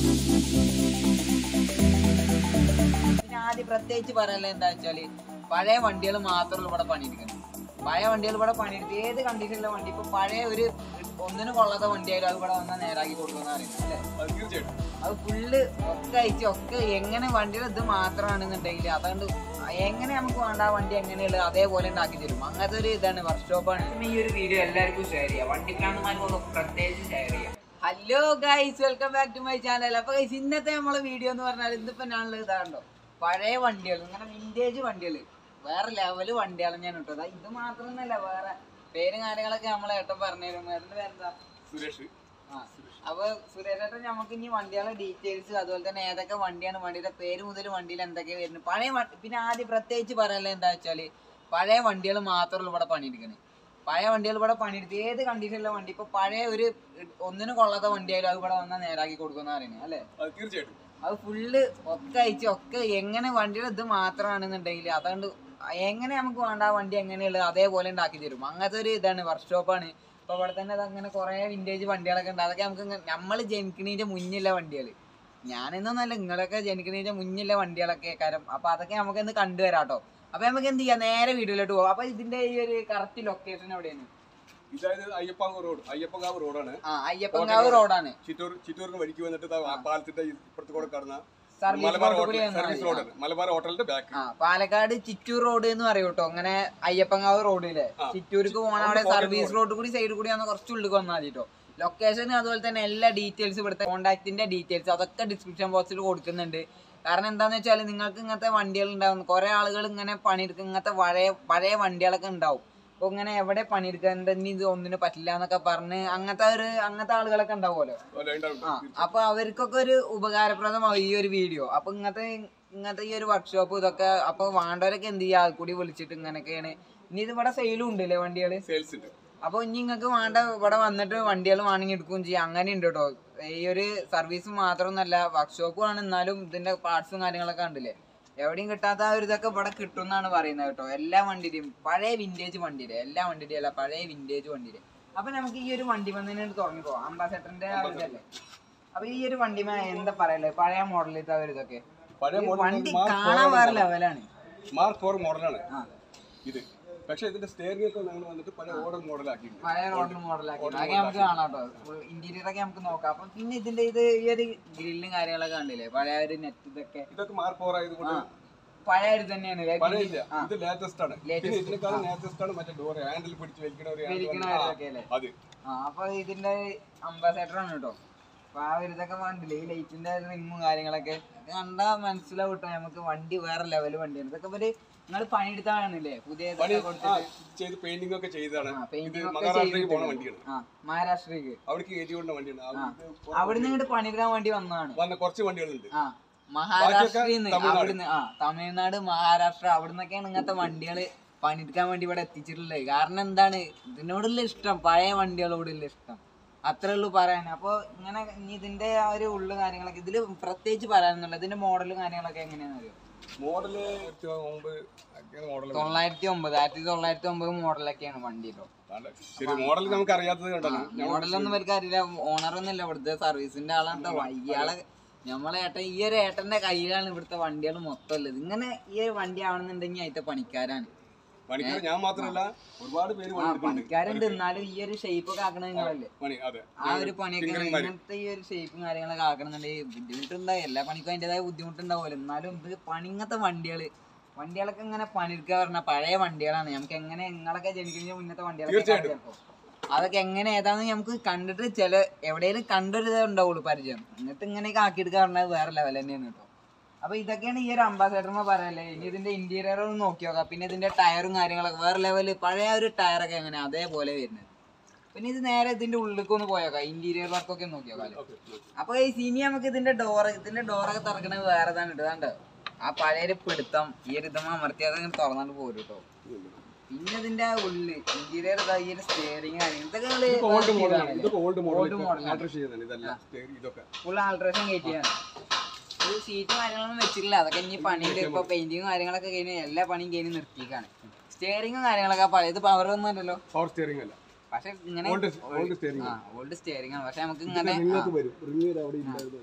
പിന്നെ ആദ്യം പ്രത്യേകിച്ച് പറയാനുള്ളത് എന്താ വെച്ചാല് പഴയ വണ്ടികൾ മാത്രമല്ല ഇവിടെ പണിയെടുക്കുന്നത് പഴയ വണ്ടികൾ ഇവിടെ പണിയെടുത്ത് ഏത് കണ്ടീഷനിലെ വണ്ടി ഇപ്പൊ പഴയ ഒരു ഒന്നിനും കൊള്ളാത്ത വണ്ടിയായാലും അത് ഇവിടെ വന്നാൽ നേരാക്കി കൊടുക്കുന്ന അറിയുന്നത് അല്ലേ അത് തീർച്ചയായിട്ടും അത് ഫുള്ള് ഒക്കെ അയച്ച് ഒക്കെ എങ്ങനെ വണ്ടിയുടെ ഇത് മാത്രമാണെന്നുണ്ടെങ്കിൽ അതുകൊണ്ട് എങ്ങനെ നമുക്ക് വേണ്ട ആ വണ്ടി എങ്ങനെയുള്ളത് അതേപോലെ ഉണ്ടാക്കി തരും അങ്ങനത്തെ ഒരു ഇതാണ് വർക്ക്ഷോപ്പാണ് ഈ ഒരു വീഡിയോ എല്ലാവർക്കും ഷെയർ ചെയ്യാം വണ്ടി പ്രാന്തമാർക്കൊക്കെ പ്രത്യേകിച്ച് ഷെയർ ചെയ്യാം hello guys welcome back to my channel അപ്പൊ ഗൈസ് ഇന്നത്തെ നമ്മളെ വീഡിയോ എന്ന് പറഞ്ഞാൽ ഇന്നിപ്പോ ഞാനുള്ളത് ഇതാണല്ലോ പഴയ വണ്ടികൾ ഇങ്ങനെ വിന്റേജ് വണ്ടികൾ വേറെ ലെവല് വണ്ടികളാണ് ഞാൻ ഇട്ടത് ഇത് മാത്രമൊന്നുമല്ല വേറെ പേരും കാര്യങ്ങളൊക്കെ നമ്മളെ ഏട്ടൻ പറഞ്ഞുതരും അതിന്റെ പേരെന്താ സുരേഷ് ആ. അപ്പൊ സുരേഷേട്ടൻ നമുക്ക് ഇനി വണ്ടികളുടെ ഡീറ്റെയിൽസ് അതുപോലെ തന്നെ ഏതൊക്കെ വണ്ടിയാണ് വണ്ടിയുടെ പേര് മുതൽ വണ്ടിയിൽ എന്തൊക്കെ വരുന്നത് പഴയ വണ്ടി പിന്നെ ആദ്യം പ്രത്യേകിച്ച് പറയാനുള്ളത് എന്താ വെച്ചാല് പഴയ വണ്ടികൾ മാത്രമല്ല ഇവിടെ പണിയെടുക്കുന്നത് പഴയ വണ്ടികൾ ഇവിടെ പണിയെടുത്ത് ഏത് കണ്ടീഷനിലെ വണ്ടി ഇപ്പൊ പഴയ ഒരു ഒന്നിനും കൊള്ളാത്ത വണ്ടിയായാലും അത് ഇവിടെ വന്നാൽ നേരാക്കി കൊടുക്കുന്ന പറയുന്നത് അല്ലേ അത് തീർച്ചയായിട്ടും അത് ഫുള്ള് ഒക്കെ അയച്ച് ഒക്കെ എങ്ങനെ വണ്ടിയുടെ ഇത് മാത്രമാണെന്നുണ്ടെങ്കിൽ അതുകൊണ്ട് എങ്ങനെ നമുക്ക് വേണ്ട ആ വണ്ടി എങ്ങനെയുള്ളത് അതേപോലെ ഉണ്ടാക്കി തരും അങ്ങനത്തെ ഒരു ഇതാണ് വർക്ക്ഷോപ്പാണ് ഇപ്പൊ ഇവിടെ തന്നെ അത് അങ്ങനെ കുറെ വിന്റേജ് വണ്ടികളൊക്കെ ഉണ്ട് അതൊക്കെ നമുക്ക് നമ്മൾ ജനിക്കണീന്റെ മുന്നിലുള്ള വണ്ടികൾ ഞാനെന്നൊന്നല്ല നിങ്ങളൊക്കെ ജനിക്കണീന്റെ മുന്നിലുള്ള വണ്ടികളൊക്കെ കാരം അപ്പൊ അതൊക്കെ നമുക്ക് ഇന്ന് കണ്ടുവരാട്ടോ അപ്പൊ നമുക്ക് എന്ത് ചെയ്യാം നേരെ വീഡിയോയിലോട്ട് പോകാം അപ്പൊ ഇതിന്റെ ഈ ഒരു കറക്റ്റ് ലൊക്കേഷൻ എവിടെയാണ് ഇതായത് അയ്യപ്പാങ്ക റോഡ് അയ്യപ്പങ്കാവ് റോഡാണ് ആ അയ്യപ്പൻകാവ് റോഡാണ് ചിറ്റൂർ ചിറ്റൂരിന് വഴിക്ക് വന്നിട്ട് ദാ ആ പാലത്തിന്റെ ഇപ്പുറത്ത് കൂടെ കടന്ന സർവീസ് മലബാർ റോഡ് ഹോട്ടൽ കൂടി വന്നാൽ സർവീസ് മതി. റോഡാണ് മലബാർ ഹോട്ടലിന്റെ ബാക്ക് ആ പാലക്കാട് ചിറ്റൂർ റോഡ് എന്ന് പറയും കേട്ടോ അങ്ങനെ അയ്യപ്പങ്കാവ് റോഡിലെ ആ. ചിറ്റൂർക്ക് പോകണ അവിടെ പോക്കറ്റ് സർവീസ് റോഡ് കൂടി സൈഡ് കൂടി ആണ് കുറച്ച് ഉള്ളിൽ വന്നാൽ മതി കേട്ടോ ലൊക്കേഷൻ അതുപോലെ തന്നെ എല്ലാ ഡീറ്റെയിൽസ് ഇവിടുത്തെ കോൺടാക്റ്റിന്റെ ഡീറ്റെയിൽസ് അതൊക്കെ ഡിസ്ക്രിപ്ഷൻ ബോക്സിൽ കൊടുക്കുന്നുണ്ട് കാരണം എന്താന്ന് വെച്ചാൽ നിങ്ങൾക്ക് ഇങ്ങനത്തെ വണ്ടികൾ ഉണ്ടാവും കുറെ ആളുകൾ ഇങ്ങനെ പണിയെടുക്കും ഇങ്ങനത്തെ പഴയ പഴയ വണ്ടികളൊക്കെ ഉണ്ടാവും അപ്പൊ ഇങ്ങനെ എവിടെ പണിയെടുക്കാൻ ഇത് ഒന്നിനും പറ്റില്ല എന്നൊക്കെ പറഞ്ഞ് അങ്ങനത്തെ ഒരു അങ്ങനത്തെ ആളുകളൊക്കെ ഉണ്ടാവുമല്ലോ ആ അപ്പൊ അവർക്കൊക്കെ ഒരു ഉപകാരപ്രദമാവും ഈ ഒരു വീഡിയോ അപ്പൊ ഇങ്ങനത്തെ ഇങ്ങനത്തെ ഈ ഒരു വർക്ക്ഷോപ്പ് ഇതൊക്കെ അപ്പൊ വേണ്ടവരൊക്കെ എന്ത് ചെയ്യാ അത് കൂടി വിളിച്ചിട്ട് ഇങ്ങനെയൊക്കെയാണ് ഇനി ഇത് ഇവിടെ സെയിലും ഉണ്ടല്ലേ വണ്ടികള് സെയിൽസ് ഉണ്ട് അപ്പൊ ഇനി നിങ്ങൾക്ക് വേണ്ട ഇവിടെ വന്നിട്ട് വണ്ടികൾ വേണമെങ്കിൽ എടുക്കുകയും ചെയ്യാം അങ്ങനെ ഉണ്ട് കേട്ടോ ഈ ഒരു സർവീസ് മാത്രമൊന്നല്ല വർക്ക്ഷോപ്പും ആണ് എന്നാലും ഇതിന്റെ പാർട്സും കാര്യങ്ങളൊക്കെ ഉണ്ടല്ലേ എവിടെയും കിട്ടാത്ത ആ ഒരു ഇതൊക്കെ ഇവിടെ കിട്ടും എന്നാണ് പറയുന്നത് കേട്ടോ എല്ലാ വണ്ടിയുടെയും പഴയ വിന്റേജ് വണ്ടിയുടെ എല്ലാ വണ്ടിയുടെയും അല്ല പഴയ വിന്റേജ് വണ്ടിയുടെ അപ്പൊ നമുക്ക് ഈ ഒരു വണ്ടി വന്നതിന് തുടങ്ങിക്കോ അംബാസഡറിന്റെ ആ ഒരു ഇതല്ലേ അപ്പൊ ഈ ഒരു വണ്ടിമേ എന്താ പറയല്ലേ പഴയ മോഡലിലത്തെ ആ ഒരു ഇതൊക്കെ പഴയ ഈ model വണ്ടി Mark കാണാൻ വേറെ ലെവലാണ് മാർക്ക് ഫോർ മോഡലാണ് ആ ഇത് പക്ഷെ ഇതിന്റെ സ്റ്റിയറിംഗ് ഒക്കെ ഞങ്ങൾ വന്നിട്ട് പല ഓർഡർ മോഡലാക്കിയിട്ടുണ്ട് പഴയ റോഡിൽ മോഡലാക്കി അതൊക്കെ നമുക്ക് കാണാം കേട്ടോ ഇന്റീരിയർ ഒക്കെ നമുക്ക് നോക്കാം അപ്പൊ പിന്നെ ഇതിന്റെ ഇത് ഈ ഒരു ഗ്രില്ലും കാര്യങ്ങളൊക്കെ കണ്ടില്ലേ പഴയ ഒരു നെറ്റ് ഇതൊക്കെ ഇതൊക്കെ മാർക്ക് ഫോർ ആയതുകൊണ്ട് പഴയ ഒരു തന്നെയാണ് ഇല്ലേ? പഴയ ഇല്ല ആ, ഇത് ലേറ്റസ്റ്റ് ആണ് പിന്നെ ഇതിനേക്കാളും ലേറ്റസ്റ്റ് ആണ് മറ്റേ ഡോർ ഹാൻഡിൽ പിടിച്ച് വലിക്കണ ഒരു handle വലിക്കണ വന്നിട്ട് ഇതൊക്കെ അല്ലേ? ആ, അത് ആ അപ്പൊ ഇതിന്റെ അംബാസഡർ ആണ് കേട്ടോ അപ്പൊ ആ ഒരു ഇതൊക്കെ കണ്ടില്ലേ ഈ ലൈറ്റിന്റെ റിങ്ങും കാര്യങ്ങളൊക്കെ ഇത് കണ്ടാ മനസ്സിലാവും കേട്ടോ നമുക്ക് വണ്ടി വേറെ ലെവൽ വണ്ടിയാണ് ഇതൊക്കെ ഇവര് നിങ്ങൾ പണിയെടുത്താണെന്നില്ലേ പുതിയ പണി ഇതൊക്കെ ആ, കൊടുത്തിട്ട് ചെയ്ത് പെയിന്റിംഗ് ഒക്കെ ചെയ്തതാണ് ആ ഇത് പെയിന്റിംഗ് ഒക്കെ മഹാരാഷ്ട്രയ്ക്ക് പോണ ചെയ്തിട്ട് വണ്ടിയാണ് ആ മഹാരാഷ്ട്രക്ക് അവിടേക്ക് കയറ്റി കൊണ്ട വണ്ടിയാണ് ആ. അത് അവിടുന്ന് ഇങ്ങോട്ട് പണിയെടുക്കാൻ വേണ്ടി വന്നതാണ് വന്ന കുറച്ച് വണ്ടികളുണ്ട് ആ മഹാരാഷ്ട്രന്ന് തമിഴ്നാട്. അവിടുന്ന് ആ തമിഴ്നാട് മഹാരാഷ്ട്ര അവിടുന്നൊക്കെയാണ് ഇങ്ങനത്തെ വണ്ടികള് പണിയെടുക്കാൻ വേണ്ടി ഇവിടെ എത്തിച്ചിട്ടുള്ളത് കാരണം എന്താണ് ഇതിനോടുള്ള ഇഷ്ടം പഴയ വണ്ടികളോടുള്ള ഇഷ്ടം അത്രേ ഉള്ളൂ പറയാൻ അപ്പൊ ഇങ്ങനെ ഇനി ഇതിന്റെ ആ ഒരു ഉള്ളു കാര്യങ്ങളൊക്കെ ഇതില് പ്രത്യേകിച്ച് പറയാനുള്ളത് ഇതിന്റെ മോഡലും കാര്യങ്ങളൊക്കെ എങ്ങനെയാണെന്ന് അറിയോ മോഡല് മുമ്പ് മോഡൽ തൊള്ളായിരത്തി ഒമ്പത് ആയിരത്തി തൊള്ളായിരത്തി ഒമ്പത് മോഡലൊക്കെയാണ് വണ്ടി കേട്ടോ ശരി മോഡൽ നമുക്ക് അറിയാത്തത് കണ്ടല്ലോ മോഡലൊന്നും ഇവർക്ക് അറിയില്ല ഓണറൊന്നും ഇല്ല ഇവിടുത്തെ സർവീസിന്റെ ആളാണ് ട്ടോ. ഇയാളെ നമ്മളെ ഏട്ടൻ ഈ ഒരു ഏട്ടന്റെ കയ്യിലാണ് ഇവിടുത്തെ വണ്ടികൾ മൊത്തം ഉള്ളത് ഇങ്ങനെ ഈ ഒരു വണ്ടി ആവണമെന്നുണ്ടെങ്കിൽ അതിന്റെ പണിക്കാരാണ് പണിക്കാർ ഞാൻ മാത്രമല്ല ഒരുപാട് പേര് ആ പണിയെടുക്കുന്നുണ്ട് പണിക്കാരുണ്ട് എന്നാലും ഈ ഒരു ഷേപ്പ് ഒക്കെ ആക്കണത് നിങ്ങളല്ലേ പണി അതെ ആ ഒരു പണിയൊക്കെ ഇങ്ങനത്തെ ഈ ഒരു ഷേപ്പും കാര്യങ്ങളൊക്കെ ആക്കണമെന്നുണ്ടെങ്കിൽ ബുദ്ധിമുട്ടുണ്ടാവും എല്ലാ പണിക്കും അതിൻ്റെതായ ബുദ്ധിമുട്ടുണ്ടാവുമല്ലോ എന്നാലും ഇത് പണിങ്ങത്തെ വണ്ടികള് വണ്ടികളൊക്കെ ഇങ്ങനെ പണിയെടുക്കുക പറഞ്ഞാൽ പഴയ വണ്ടികളാണ് നമുക്ക് എങ്ങനെ നിങ്ങളൊക്കെ ജനിക്കുന്നതിന് മുന്നത്തെ വണ്ടികളൊക്കെ തീർച്ചയായിട്ടും. കാണാം ചിലപ്പോ. അതൊക്കെ എങ്ങനെ ഏതാന്ന് നമുക്ക് കണ്ടിട്ട് ചില എവിടെയെങ്കിലും കണ്ടൊരു ഇതേ ഉണ്ടാവുള്ളൂ പരിചയം എന്നിട്ട് ഇങ്ങനെയൊക്കെ ആക്കിയെടുക്കുക പറഞ്ഞാൽ വേറെ ലെവൽ തന്നെയാണ് കേട്ടോ അപ്പൊ ഇതൊക്കെയാണ് ഈ ഒരു അംബാസഡർമ പറയല്ലേ ഇനി ഇതിന്റെ ഇന്റീരിയർ ഒന്ന് നോക്കി നോക്കാം പിന്നെ ഇതിന്റെ ടയറും കാര്യങ്ങളൊക്കെ വേറെ ലെവല് പഴയ ഒരു ടയറൊക്കെ എങ്ങനെ അതേപോലെ വരുന്നത് പിന്നെ ഇത് നേരെ ഇതിന്റെ ഉള്ളിലേക്ക് ഒന്ന് പോയോക്കാം ഇന്റീരിയർ വർക്കൊക്കെ ഒന്ന് നോക്കി നോക്കാം ഓക്കെ അപ്പൊ ഈ ഇനി നമുക്ക് ഇതിന്റെ ഡോറ് ഇതിന്റെ ഡോറൊക്കെ തുറക്കണത് വേറെ തന്നെ ഇതാണ്ട് ആ പഴയ ഒരു പിടുത്തം ഈ ഒരു ഇതം അമർത്തി അതങ്ങനെ തുറന്നിട്ട് പോരും കേട്ടോ പിന്നെ ഇതിന്റെ ആ ഉള്ളില് ഇന്റീരിയർ ഈ ഒരു സ്റ്റിയറിങ് ഇതൊക്കെ ഓൾഡ് മോഡലാണ് നിങ്ങള് ഇതൊക്കെ ഓൾഡ് Old മോഡൽ model ആണ്. ഓർഡർ ചെയ്തതാണ് ഇതല്ല steering ഇതൊക്കെ ഫുൾ ആൾട്രേഷൻ കയറ്റിയാണ് ഒരു സീറ്റും കാര്യങ്ങളൊന്നും വെച്ചിട്ടില്ല അതൊക്കെ ഇനി പണിയുണ്ട് ഇപ്പൊ പെയിന്റിങ്ങും കാര്യങ്ങളൊക്കെ കഴിഞ്ഞ് എല്ലാ പണിയും കഴിഞ്ഞ് നിർത്തിക്കാണ് സ്റ്റിയറിങ്ങും കാര്യങ്ങളൊക്കെ പഴയത് പവർ ഒന്നും അല്ലല്ലോ പവർ സ്റ്റിയറിംഗ് അല്ല പക്ഷെ ഇങ്ങനെ ഓൾഡ് ഓൾഡ് സ്റ്റിയറിംഗ് ആ ഓൾഡ് സ്റ്റിയറിംഗ് ആണ് പക്ഷെ നമുക്ക് ഇങ്ങനെ നിങ്ങൾക്ക് വരും റിംഗ് അവിടെ ഇല്ലായിരുന്നു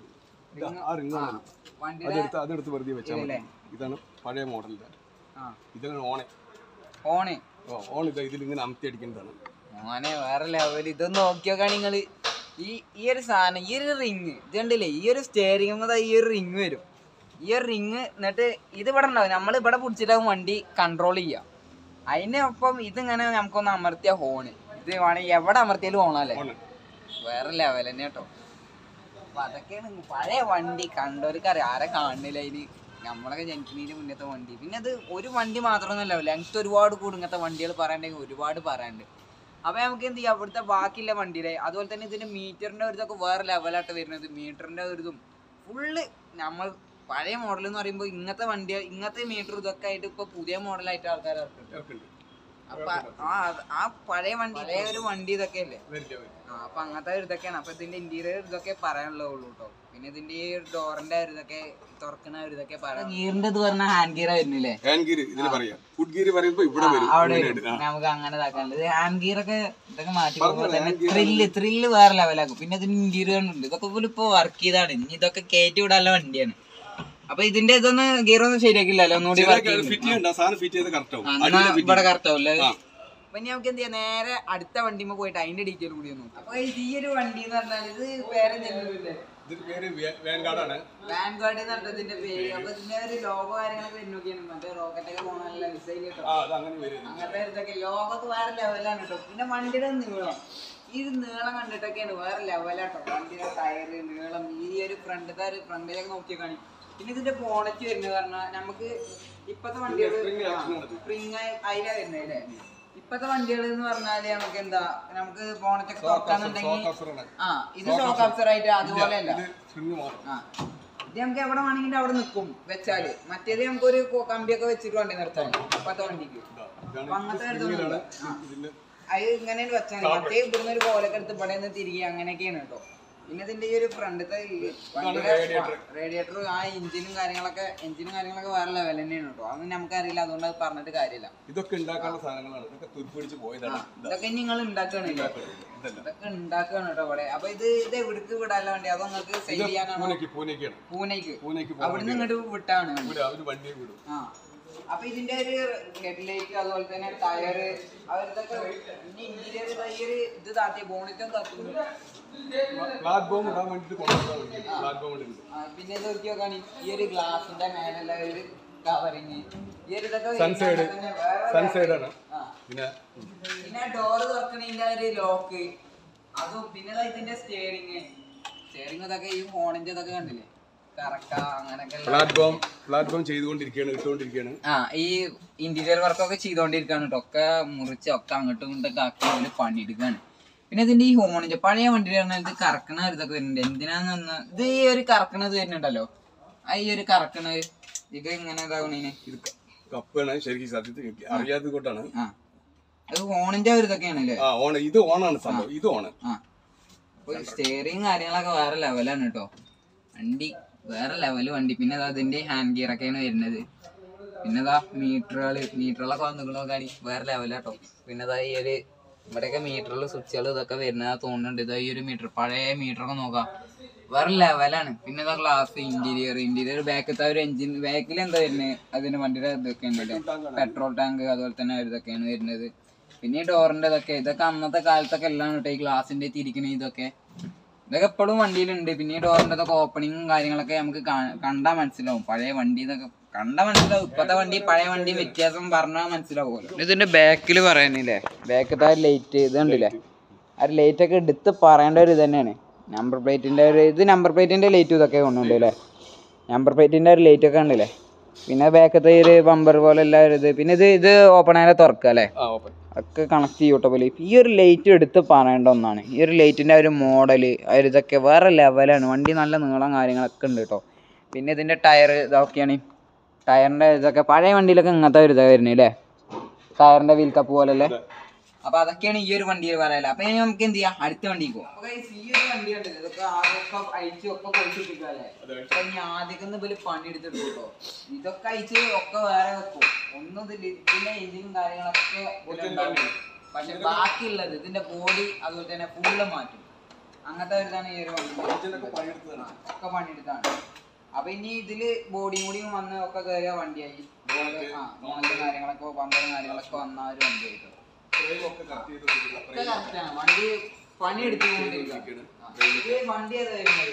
ഇതാ, ആ റിങ്ങാണ് വണ്ടിയുടെ അതെടുത്ത് അതെടുത്ത് വെറുതെ വെച്ചാൽ മതി ഇതല്ലേ? ഇതാണ് പഴയ മോഡലിന്റെ ആ ഇതാണ് ഓണെ ഫോണ് ഓ ഓൺ ഇതാ ഇതിൽ ഇങ്ങനെ അമർത്തി അടിക്കുന്നതാണ് മോനെ വേറെ ലെവൽ ഇതൊന്ന് നോക്കിയോക്കാണ് നിങ്ങള് ഈ ഈ ഒരു സാധനം ഈ ഒരു റിങ് ഇത് കണ്ടില്ലേ ഈ ഒരു സ്റ്റിയറിംഗ് ഈ ഒരു റിങ് വരും ഈ ഒരു റിങ് എന്നിട്ട് ഇത് ഇവിടെ ഉണ്ടാവും നമ്മൾ ഇവിടെ പിടിച്ചിട്ടാവും വണ്ടി കൺട്രോൾ ചെയ്യുക അതിനൊപ്പം ഇതിങ്ങനെ നമുക്കൊന്ന് അമർത്തിയ ഹോണ് ഇത് വേണമെങ്കിൽ എവിടെ അമർത്തിയാലും ഓണല്ലേ ഓണ് വേറെ ലെവൽ തന്നെ കേട്ടോ അപ്പൊ അതൊക്കെയാണ് പഴയ വണ്ടി കണ്ടവർക്ക് അറിയാം ആരെ കാണില്ല അതിന് നമ്മളൊക്കെ ജനിക്കുന്നതിന് മുന്നത്തെ വണ്ടി പിന്നെ അത് ഒരു വണ്ടി മാത്രമൊന്നുമല്ല ലെങ്ത് ഒരുപാട് കൂടും ഇങ്ങനത്തെ വണ്ടികൾ പറയാണ്ടെങ്കിൽ ഒരുപാട് പറയാണ്ട് അപ്പൊ നമുക്ക് എന്ത് ചെയ്യാം അവിടുത്തെ ബാക്കിയുള്ള വണ്ടിയിലെ അതുപോലെ തന്നെ ഇതിന്റെ മീറ്ററിന്റെ ഒരു ഇതൊക്കെ വേറെ ലെവലായിട്ട് വരുന്നത് മീറ്ററിന്റെ ഒരു ഇതും ഫുള്ള് നമ്മൾ പഴയ മോഡൽ എന്ന് പറയുമ്പോൾ ഇങ്ങനത്തെ വണ്ടി ഇങ്ങനത്തെ മീറ്റർ ഇതൊക്കെ ആയിട്ട് ഇപ്പൊ പുതിയ മോഡലായിട്ട് ആൾക്കാർ ഇറക്കുന്നുണ്ട് ഇറക്കുന്നുണ്ട് അപ്പൊ ആ ആ പഴയ വണ്ടി പഴയ ഒരു വണ്ടി ഇതൊക്കെ അല്ലേ വരില്ല വരില്ല ആ അപ്പൊ അങ്ങനത്തെ ഒരു ഇതൊക്കെയാണ് അപ്പൊ ഇതിന്റെ ഇന്റീരിയർ ഇതൊക്കെ പറയാനുള്ളൂ കേട്ടോ പിന്നെ ഇതിന്റെ ഈ ഡോറിന്റെ ഒരു ഇതൊക്കെ തുറക്കണ ഒരു ഇതൊക്കെ പറയാം ഗിയറിന്റെ ഇത് പറഞ്ഞ ഹാൻഡ് ഗിയർ വരുന്നില്ലേ ഹാൻഡ് ഗിയർ ഇതിന് പറയാം ഫുഡ് ഗിയർ പറയുമ്പോ ഇവിടെ വരും അവിടെ ഇവിടെ വരും. ഇടും. ആ. നമുക്ക് അങ്ങനെ ഇതാക്കാനുണ്ട് ഹാൻഡ് ഗിയർ ഒക്കെ ഇതൊക്കെ മാറ്റി പറഞ്ഞോ, പോകുമ്പോ തന്നെ hand gear ത്രില്ല് ത്രില്ല് വേറെ ലെവലാക്കും പിന്നെ ഇതിന് ഇന്റീരിയർ ഉണ്ട് ഇതൊക്കെ പോലും ഇപ്പൊ വർക്ക് ചെയ്താണ് ഇനി ഇതൊക്കെ കയറ്റി വിടാനുള്ള വണ്ടിയാണ് അപ്പൊ ഇതിന്റെ ഇതൊന്ന് ഗിയർ ഒന്നും ശരിയാക്കില്ലല്ലോ ഒന്നുകൂടി വർക്ക് ഫിറ്റ് ചെയ്യുന്നു ചെയ്യണ്ട സാധനം ഫിറ്റ് ചെയ്ത് കറക്റ്റ് ആവും എന്നാ അടിയിൽ ഫിറ്റ് ഇവിടെ കറക്റ്റ് ആവില്ലേ ആ. അപ്പൊ ഇനി നമുക്ക് എന്ത് ചെയ്യാം നേരെ അടുത്ത വണ്ടിമ്മ പോയിട്ട് അതിന്റെ ഡീറ്റെയിൽ കൂടി ഒന്ന് നോക്കാം അപ്പൊ ഇത് ഈ ഒരു വണ്ടി എന്ന് പറഞ്ഞാൽ ഇത് പേര് ചെല്ലുന്നില്ലേ ഇതിന്റെ പേര് വാൻഗാർഡാണ് വാൻഗാർഡ് എന്ന് പറഞ്ഞ ഇതിന്റെ പേര് അപ്പൊ ഇതിന്റെ ഒരു ലോഗോ കാര്യങ്ങളൊക്കെ വരുന്ന നോക്കിയാണ് മറ്റേ റോക്കറ്റ് ഒക്കെ പോകണ നല്ല ഡിസൈൻ കിട്ടും ആ അത് അങ്ങനെ വരും അങ്ങനത്തെ ഇതൊക്കെ ലോഗോ ഒക്കെ വേറെ ലെവലാണ് കേട്ടോ പിന്നെ വണ്ടിയുടെ നീളം ഈ ഒരു നീളം കണ്ടിട്ടൊക്കെയാണ് വേറെ ലെവലാട്ടോ വണ്ടിയുടെ ടയറ് നീളം ഈ ഒരു ഫ്രണ്ടിലത്തെ ഒരു ഫ്രണ്ടിലൊക്കെ നോക്കിയാൽ കാണി പിന്നെ ഇതിന്റെ ബോണറ്റ് വരുന്നത് പറഞ്ഞാൽ നമുക്ക് ഇപ്പത്തെ വണ്ടികൾ spring action ആണ് ഇത്. സ്പ്രിങ് അതിലാ വരുന്നത് അല്ലേ ഇപ്പത്തെ വണ്ടികൾ എന്ന് പറഞ്ഞാല് നമുക്ക് എന്താ നമുക്ക് ബോണറ്റ് ഒക്കെ തുറക്കാന്നുണ്ടെങ്കിൽ സോക്കസറാണ് ആ ഇത് ഷോക്ക് അബ്സർ ആയിട്ട് അതുപോലെ അല്ല ഇത് സ്പ്രിങ് മാത്രം ആ ഇത് നമുക്ക് എവിടെ വേണമെങ്കിലും അവിടെ നിൽക്കും വെച്ചാല് മറ്റേത് നമുക്കൊരു കൊ- കമ്പിയൊക്കെ വെച്ചിട്ട് വണ്ടി നിർത്താൻ ഇപ്പത്തെ വണ്ടിക്ക് ഇതാ, അപ്പൊ ഇതാണ് അങ്ങനത്തെ ഒരു സ്പ്രിങ്ങിലാണ് ഇതൊന്നുമില്ല. ആ. ഇതിന്റെ അത് ഇങ്ങനെ വെച്ചാൽ മറ്റേ ഇവിടുന്ന് ഒരു കോലൊക്കെ എടുത്ത് ഇവിടെ നിന്ന് തിരികെ അങ്ങനെയൊക്കെയാണ് കേട്ടോ പിന്നെ ഇതിന്റെ ഈ ഒരു ഫ്രണ്ടത്തെ radiator. റേഡിയേറ്റർ ആ എഞ്ചിനും കാര്യങ്ങളൊക്കെ എഞ്ചിനും കാര്യങ്ങളൊക്കെ വേറെ ലെവൽ തന്നെയാണ് കേട്ടോ അതൊന്നും നമുക്കറിയില്ല അതുകൊണ്ട് അത് പറഞ്ഞിട്ട് കാര്യമില്ല ഇതൊക്കെ ഉണ്ടാക്കാനുള്ള സാധനങ്ങളാണ് ഇതൊക്കെ തുരുപ്പിടിച്ച് പോയതാണ് ഇതാ, ഇതൊക്കെ നിങ്ങൾ ഉണ്ടാക്കുകയാണല്ലോ ഇതല്ല ഇതൊക്കെ ഉണ്ടാക്കുകയാണ് കേട്ടോ ഇവിടെ അപ്പൊ ഇത് ഇത് എവിടേക്ക് വിടാനുള്ള വണ്ടി അതോ നിങ്ങൾക്ക് സെയിൽ ചെയ്യാനാണോ പൂനെക്ക് പൂനെക്കാണ് പൂനെക്ക് പൂനെക്ക് അവിടുന്ന് ഇങ്ങോട്ട് വിട്ടാണ് വണ്ടി. ഇവിടെ അവര് വണ്ടിയെ വിടും ആ അപ്പൊ ഇതിന്റെ ഒരു ഹെഡ്ലൈറ്റ് അതുപോലെ തന്നെ ടയറ് അവരിതൊക്കെ പിന്നെ ഇന്റീരിയർ ഈ ഒരു ഇത് താത്തിയ ബോണിറ്റും താത്തുന്നു പ്ലാറ്റ്ഫോം ഇടാൻ വേണ്ടിട്ട് കൊണ്ടുവരാൻ വേണ്ടി പ്ലാറ്റ്ഫോം ഉണ്ട് ആ, പിന്നെ ഇത് നോക്കി നോക്കാണ് ഈ ഒരു ഗ്ലാസിന്റെ മേലുള്ള ഒരു കവറിങ് ഈ ഒരു ഇതൊക്കെ Sunside. വരുന്നത് തന്നെ വേറെ സൺസൈഡ് ആണ് ആ. പിന്നെ പിന്നെ ഡോറ് തുറക്കണതിന്റെ ഒരു ലോക്ക് അതും പിന്നെ ദാ ഇതിന്റെ സ്റ്റിയറിങ് സ്റ്റിയറിങ് ഇതൊക്കെ ഈ ഫോണിന്റെ ഇതൊക്കെ കണ്ടില്ലേ കറക്റ്റാ അങ്ങനൊക്കെ പ്ലാറ്റ്ഫോം പ്ലാറ്റ്ഫോം ചെയ്തുകൊണ്ടിരിക്കുകയാണ് ഇട്ടുകൊണ്ടിരിക്കുകയാണ് ആ ഈ ഇന്റീരിയർ വർക്കൊക്കെ ചെയ്തോണ്ടിരിക്കാണ് കേട്ടോ ഒക്കെ മുറിച്ച് ഒക്കെ അങ്ങോട്ടും ഇങ്ങോട്ടൊക്കെ ആക്കി അതില് പണിയെടുക്കാണ് പിന്നെ ഇതിന്റെ ഈ ഹോണിന്റെ പഴയ വണ്ടി പറഞ്ഞാൽ ഇത് കറക്കണ ഒരു ഇതൊക്കെ വരുന്നുണ്ട് എന്തിനാന്ന് ഇത് ഈ ഒരു കറക്കണത് വരുന്നുണ്ടല്ലോ ആ ഈ ഒരു കറക്കണത് ഇത് ഇങ്ങനെ ഇതാകണേന് ഇത് കപ്പാണ് ശരിക്കും സത്യത്തിൽ അറിയാത്തത് കൊണ്ടാണ് ആ അത് ഹോണിന്റെ ഒരു ഇതൊക്കെയാണ് അല്ലേ ആ ഓൺ ഇത് ഓണാണ് സംഭവം ഇത് ഓണ് ആ സ്റ്റിയറിങ് കാര്യങ്ങളൊക്കെ വേറെ ലെവലാണ് കേട്ടോ വണ്ടി വേറെ ലെവല് വണ്ടി പിന്നെ ദാ അതിന്റെ ഹാൻഡ് ഗിയർ ഒക്കെയാണ് വരുന്നത് പിന്നെ ഇതാ മീറ്ററുകൾ മീറ്ററുകളൊക്കെ വന്നിക്കണ വേറെ ലെവലാട്ടോ പിന്നെ ഇതാ ഈ ഒരു ഇവിടെയൊക്കെ മീറ്ററിൽ സ്വിച്ചുകൾ ഇതൊക്കെ വരുന്നത് തോന്നുന്നുണ്ട് ഇതാ ഈ ഒരു മീറ്റർ പഴയ മീറ്ററൊക്കെ നോക്കാം വേറെ ലെവലാണ് പിന്നെ ഇതാ ഗ്ലാസ് ഇന്റീരിയർ ഇന്റീരിയർ ബാക്കത്തെ ഒരു എഞ്ചിൻ ബാക്കിൽ എന്താ വരുന്നത് അതിന്റെ വണ്ടിയുടെ ഇതൊക്കെ ഉണ്ടല്ലോ പെട്രോൾ ടാങ്ക് അതുപോലെ തന്നെ ഒരു ഇതൊക്കെയാണ് വരുന്നത് പിന്നെ ഈ ഡോറിന്റെ ഇതൊക്കെ ഇതൊക്കെ അന്നത്തെ കാലത്തൊക്കെ എല്ലാം കേട്ടോ ഈ ഗ്ലാസിന്റെ തിരിക്കണ ഇതൊക്കെ ഇതൊക്കെ എപ്പോഴും വണ്ടിയിലുണ്ട് പിന്നെ ഈ ഡോറിന്റെ ഇതൊക്കെ ഓപ്പണിങ്ങും കാര്യങ്ങളൊക്കെ നമുക്ക് കാ- കണ്ടാ മനസ്സിലാവും പഴയ വണ്ടി ഇതൊക്കെ കണ്ടാ മനസ്സിലാവും ഇപ്പത്തെ വണ്ടി പഴയ വണ്ടി വ്യത്യാസം പറഞ്ഞാൽ മനസ്സിലാവുമല്ലോ ഇതിന്റെ ബാക്കിൽ പറയാനില്ലേ ബാക്കത്തെ ലൈറ്റ് ഇത് കണ്ടില്ലേ ആ ഒരു ലൈറ്റ് ഒക്കെ എടുത്ത് പറയേണ്ട ഒരു ഇത് തന്നെയാണ് നമ്പർ പ്ലേറ്റിന്റെ ഒരു ഇത് നമ്പർ പ്ലേറ്റിന്റെ ലൈറ്റ് ഇതൊക്കെ കൊണ്ടുണ്ട് അല്ലേ നമ്പർ പ്ലേറ്റിന്റെ ഒരു ലൈറ്റ് ഒക്കെ ഉണ്ടല്ലേ പിന്നെ ബാക്കത്തെ ഈ ഒരു ബമ്പർ പോലെ എല്ലാ ഒരു ഇത് പിന്നെ ഇത് ഇത് ഓപ്പൺ ആയാലും തുറക്കുക അല്ലേ ആ ഓപ്പൺ ഒക്കെ കണക്ട് ചെയ്യൂട്ടോ പോലെ ഈ ഒരു ലൈറ്റ് എടുത്ത് പറയേണ്ട ഒന്നാണ് ഈ ഒരു ലൈറ്റിൻ്റെ ഒരു മോഡല് ആ ഒരു ഇതൊക്കെ വേറെ ലെവലാണ് വണ്ടി നല്ല നീളം കാര്യങ്ങളൊക്കെ ഉണ്ട് കേട്ടോ പിന്നെ ഇതിൻ്റെ ടയർ ഇതൊക്കെയാണ് ടയറിൻ്റെ ഇതൊക്കെ പഴയ വണ്ടിയിലൊക്കെ ഇങ്ങനത്തെ ഒരു ഇതാണ് വരുന്നത് അല്ലേ ടയറിൻ്റെ വീൽ കപ്പ് പോലെ അല്ലേ അപ്പൊ അതൊക്കെയാണ് ഈ ഒരു വണ്ടിയിൽ പറയാല്ലേ അപ്പൊ ഇനി നമുക്ക് എന്ത് ചെയ്യാം അടുത്ത വണ്ടിക്ക് പോകും ഈ ഒരു വണ്ടി ഉണ്ടല്ലോ ഇതൊക്കെ ആദ്യമൊക്കെ അയച്ചു ഒക്കെ കൊടുത്തിട്ടില്ലേ അപ്പൊ ഇനി ആദ്യം ഇവര് പണിയെടുത്തിട്ട് കേട്ടോ ഇതൊക്കെ അയച്ച് ഒക്കെ വേറെ വെക്കും ഒന്നും ഇതില്ല ഇതിന്റെ എഞ്ചിനും കാര്യങ്ങളൊക്കെ ഇതിലുണ്ടാവും. പക്ഷെ ബാക്കിയുള്ളത് ഇതിന്റെ ബോഡി അതുപോലെ തന്നെ ഫുള്ള് മാറ്റും അങ്ങനത്തെ ഒരു ഇതാണ് ഈ ഒരു വണ്ടി ഇതിനൊക്കെ പണിയെടുത്തതാണ് ഒക്കെ പണിയെടുത്താണ് അപ്പൊ ഇനി ഇതില് ബോഡിയും കൂടി വന്ന് ഒക്കെ കയറിയ വണ്ടിയായി ആ മോണലും കാര്യങ്ങളൊക്കെ പമ്പറും കാര്യങ്ങളൊക്കെ വന്ന ഒരു വണ്ടിയായിട്ട് ഫ്രെയിം ഒക്കെ കറക്റ്റ് ചെയ്ത് കൊടുത്തില്ല. ഒക്കെ correct ആണ്. വണ്ടി പണി എടുത്തുകൊണ്ടിരിക്കുകയാണ് ആ. ഇത് വണ്ടി ഏതാ വരുന്നത്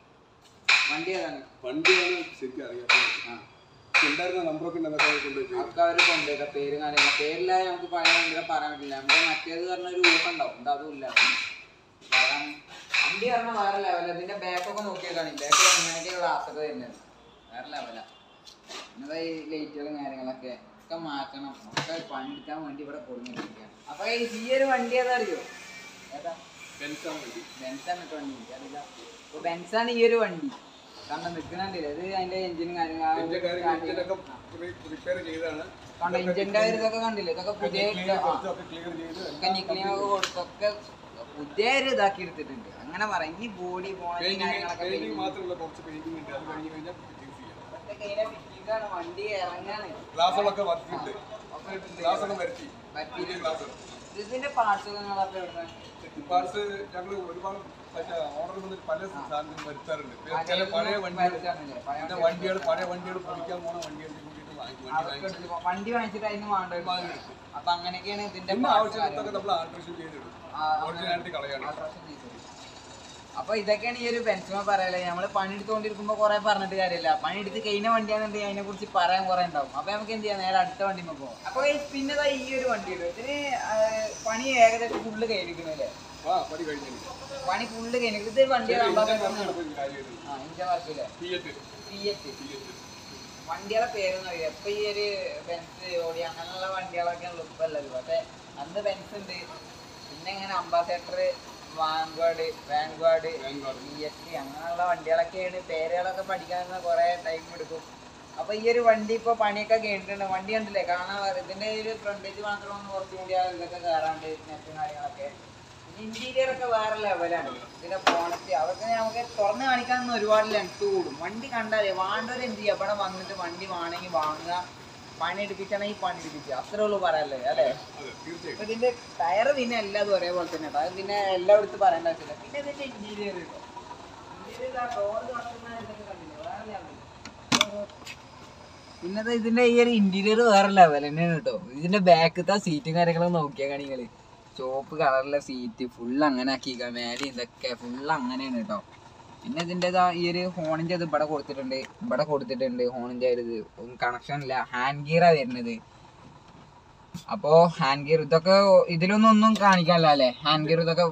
വണ്ടി ഏതാണ് വണ്ടിയാണ് ശരിക്കും അറിയാം ആ ഉണ്ടായിരുന്ന നമ്പറൊക്കെ ഉണ്ടെന്നൊക്കെ കൊണ്ടുപോയി ഒക്കെ അവര് കൊണ്ടുപോയി പേര് കാര്യങ്ങൾ പേരില്ലാതെ നമുക്ക് പഴയ വണ്ടിയെ പറയാൻ പറ്റില്ല നമുക്ക് മറ്റേത് പറഞ്ഞ ഒരു ഊഹം ഉണ്ടാവും ഇത് അതും ഇല്ല അപ്പൊ അതാണ് വണ്ടി പറഞ്ഞ വേറെ ലെവല ഇതിന്റെ ബാക്കൊക്കെ നോക്കിയേക്കാണ് ബാക്ക് അങ്ങനെയൊക്കെ ഗ്ലാസ് ഒക്കെ വരുന്നത് വേറെ ലെവല എന്നതാ ഈ ലൈറ്റുകളും കാര്യങ്ങളൊക്കെ ഒക്കെ മാറ്റണം ഒക്കെ പണിയെടുക്കാൻ വേണ്ടി ഇവിടെ കൊടുങ്ങിയിരിക്കുകയാണ് അപ്പൊ ഈ ഒരു വണ്ടി ഏതാ അറിയോ ഏതാ ബെൻസാണ് വണ്ടി ബെൻസാണ് കേട്ടോ വണ്ടി എനിക്കറിയില്ല അപ്പൊ ബെൻസാണ് ഈ ഒരു വണ്ടി കാരണം നിൽക്കണില്ല ഇത് അതിന്റെ എഞ്ചിനും ഇതിന്റെ കാര്യം കാര്യങ്ങളും ഇതിനൊക്കെ റിപ്പയർ ചെയ്താണ് കണ്ടോ ഇഞ്ചിന്റെ ഒരു ഇതൊക്കെ കണ്ടില്ലേ ഇതൊക്കെ പുതിയ ഇട്ട- ആ, കുറച്ചൊക്കെ ക്ലിയർ ചെയ്ത് ഒക്കെ നിക്ലിംഗ് ഒക്കെ കൊടുത്തൊക്കെ പുതിയ ഒരു ഇതാക്കി എടുത്തിട്ടുണ്ട് അങ്ങനെ പറയാം ഈ ബോഡി പോണ കാര്യങ്ങളൊക്കെ പെയിന്റിങ് മാത്രമല്ല കുറച്ച് പെയിന്റിംഗ് ഉണ്ട് അത് കഴിഞ്ഞ് കഴിഞ്ഞാൽ ഫിറ്റിംഗ്സ് ചെയ്യാം ഇതൊക്കെ കഴിഞ്ഞാ fitting ആണ് വണ്ടി ഇറങ്ങാണ് ഗ്ലാസ്സുകളൊക്കെ വർക്കിണ്ട് ഒക്കെ ഇട്ടിട്ടുണ്ട്. ഗ്ലാസ്സൊക്കെ വരുത്തി പറ്റി. പുതിയ ഗ്ലാസ് ഇതിന്റെ പാർട്സ് നിങ്ങളൊക്കെ ഇടുന്നത് പാർട്സ് ഞങ്ങൾ ഒരുപാട് ഓർഡർ വന്നിട്ട് പല സാധനങ്ങളും വരുത്താറുണ്ട് ചില പഴയ വണ്ടികൾ വരുത്താണല്ലേ? പഴയ പിന്നെ വണ്ടികൾ പഴയ വണ്ടികൾ പൊളിക്കാൻ പോണ വണ്ടികൾ കൂടിയിട്ട് വാങ്ങി വണ്ടി അതൊക്കെ വാങ്ങി എടുത്തിട്ട് വണ്ടി വാങ്ങിച്ചിട്ട് അതിന് വേണ്ട അപ്പൊ അങ്ങനെയൊക്കെയാണ് ഇതിന്റെ പിന്നെ parts ആവശ്യത്തൊക്കെ കാര്യങ്ങള്. നമ്മൾ ആൾട്രേഷൻ ചെയ്തിടും ആ, ഒറിജിനാലിറ്റി കളയാണ് Alteration ചെയ്തത്. അപ്പൊ ഇതൊക്കെയാണ് ഈ ഒരു ബെൻസുമ പറയല്ലേ നമ്മള് പണിയെടുത്തോണ്ടിരിക്കുമ്പോ കുറെ പറഞ്ഞിട്ട് കാര്യമില്ല പണിയെടുത്ത് കഴിഞ്ഞ വണ്ടിയാണെന്നുണ്ടെങ്കിൽ അതിനെ കുറിച്ച് പറയാൻ കുറെ ഉണ്ടാവും അപ്പൊ നമുക്ക് എന്ത് ചെയ്യാം നേരെ അടുത്ത വണ്ടി പോകാം അപ്പൊ guys, പിന്നെ ദാ ഈ ഒരു വണ്ടി ഉണ്ട് ഇതിന് ആ, പണി ഏകദേശം ഫുള്ള് കഴിഞ്ഞിരിക്കണല്ലേ ആ പണി കഴിഞ്ഞില്ല പണി ഫുള്ള് കഴിഞ്ഞു ഇത് വണ്ടി കാര്യമായിട്ട് ആ ഇഞ്ച വർക്കില്ലേ ഫിയറ്റ് ഫിയറ്റ് ഫിയറ്റ് വണ്ടികളെ പേരൊന്നും അറിയാം ഇപ്പൊ ഈ ഒരു ബെൻസ് ഓടി അങ്ങനെയുള്ള വണ്ടികളൊക്കെ എളുപ്പമല്ലല്ലോ പക്ഷെ അന്ന് ബെൻസ് ഉണ്ട് പിന്നെ ഇങ്ങനെ Ambassador Vanguard Vanguard Vanguard. E S T അങ്ങനെയുള്ള വണ്ടികളൊക്കെയാണ് പേരുകളൊക്കെ പഠിക്കാൻ കുറെ ടൈം എടുക്കും അപ്പൊ ഈ ഒരു വണ്ടി ഇപ്പൊ പണിയൊക്കെ കഴിഞ്ഞിട്ടുണ്ട് വണ്ടി കണ്ടില്ലേ കാണാൻ വേറെ ഇതിന്റെ ഒരു ഫ്രണ്ടേജ് മാത്രം ഒന്ന് കുറച്ചും കൂടി ആ ഇതൊക്കെ കയറാണ്ട് നെറ്റും കാര്യങ്ങളൊക്കെ ഇന്റീരിയർ ഒക്കെ വേറെ ലെവലാണ് ഇതിന്റെ ബോണറ്റ് അതൊക്കെ നമുക്ക് തുറന്ന് കാണിക്കാൻ ഒരുപാട് ലെങ്ത് കൂടും വണ്ടി കണ്ടാലേ വേണ്ടവർ എന്ത് ചെയ്യുക ഇവിടെ വന്നിട്ട് വണ്ടി വേണമെങ്കിൽ വാങ്ങുക പണി എടുപ്പിച്ചാണെങ്കിൽ പണി എടുപ്പിക്കുക അത്രേ ഉള്ളൂ പറയാല്ലേ അല്ലേ അതെ തീർച്ചയായും ഇപ്പൊ ഇതിന്റെ ടയർ പിന്നെ എല്ലാതും ഒരേപോലെ തന്നെ കേട്ടോ അത് പിന്നെ എല്ലാം എടുത്ത് പറയേണ്ട ആവശ്യമില്ല പിന്നെ ഇതിന്റെ ഇന്റീരിയർ കേട്ടോ ഇന്റീരിയർ ഡോർ തുറക്കുന്ന ഇതൊക്കെ കണ്ടില്ലേ വേറെ ലെവൽ പിന്നെ ദാ ഇതിന്റെ ഈ ഒരു ഇന്റീരിയർ വേറെ ലെവൽ തന്നെയാണ് കേട്ടോ ഇതിന്റെ ബാക്കത്തെ സീറ്റും കാര്യങ്ങളൊക്കെ നോക്കിയാ കാണിങ്ങള് ചോപ്പ് കളറിലെ സീറ്റ് ഫുൾ അങ്ങനെ ആക്കിക്ക മേലെ ഇതൊക്കെ ഫുൾ അങ്ങനെയാണ് കേട്ടോ പിന്നെ ഇതിന്റെ ദാ ഈ ഒരു ഹോണിന്റെ ഇത് ഇവിടെ കൊടുത്തിട്ടുണ്ട് ഇവിടെ കൊടുത്തിട്ടുണ്ട് ഹോണിന്റെ ഒരു ഇത് കണക്ഷൻ ഇല്ല ഹാൻഡ് ഗിയറാ വരുന്നത് അപ്പോ ഹാൻഡ് ഗിയർ ഇതൊക്കെ ഇതിലൊന്നും ഒന്നും കാണിക്കാനല്ല അല്ലേ ഹാൻഡ് ഗിയർ ഇതൊക്കെ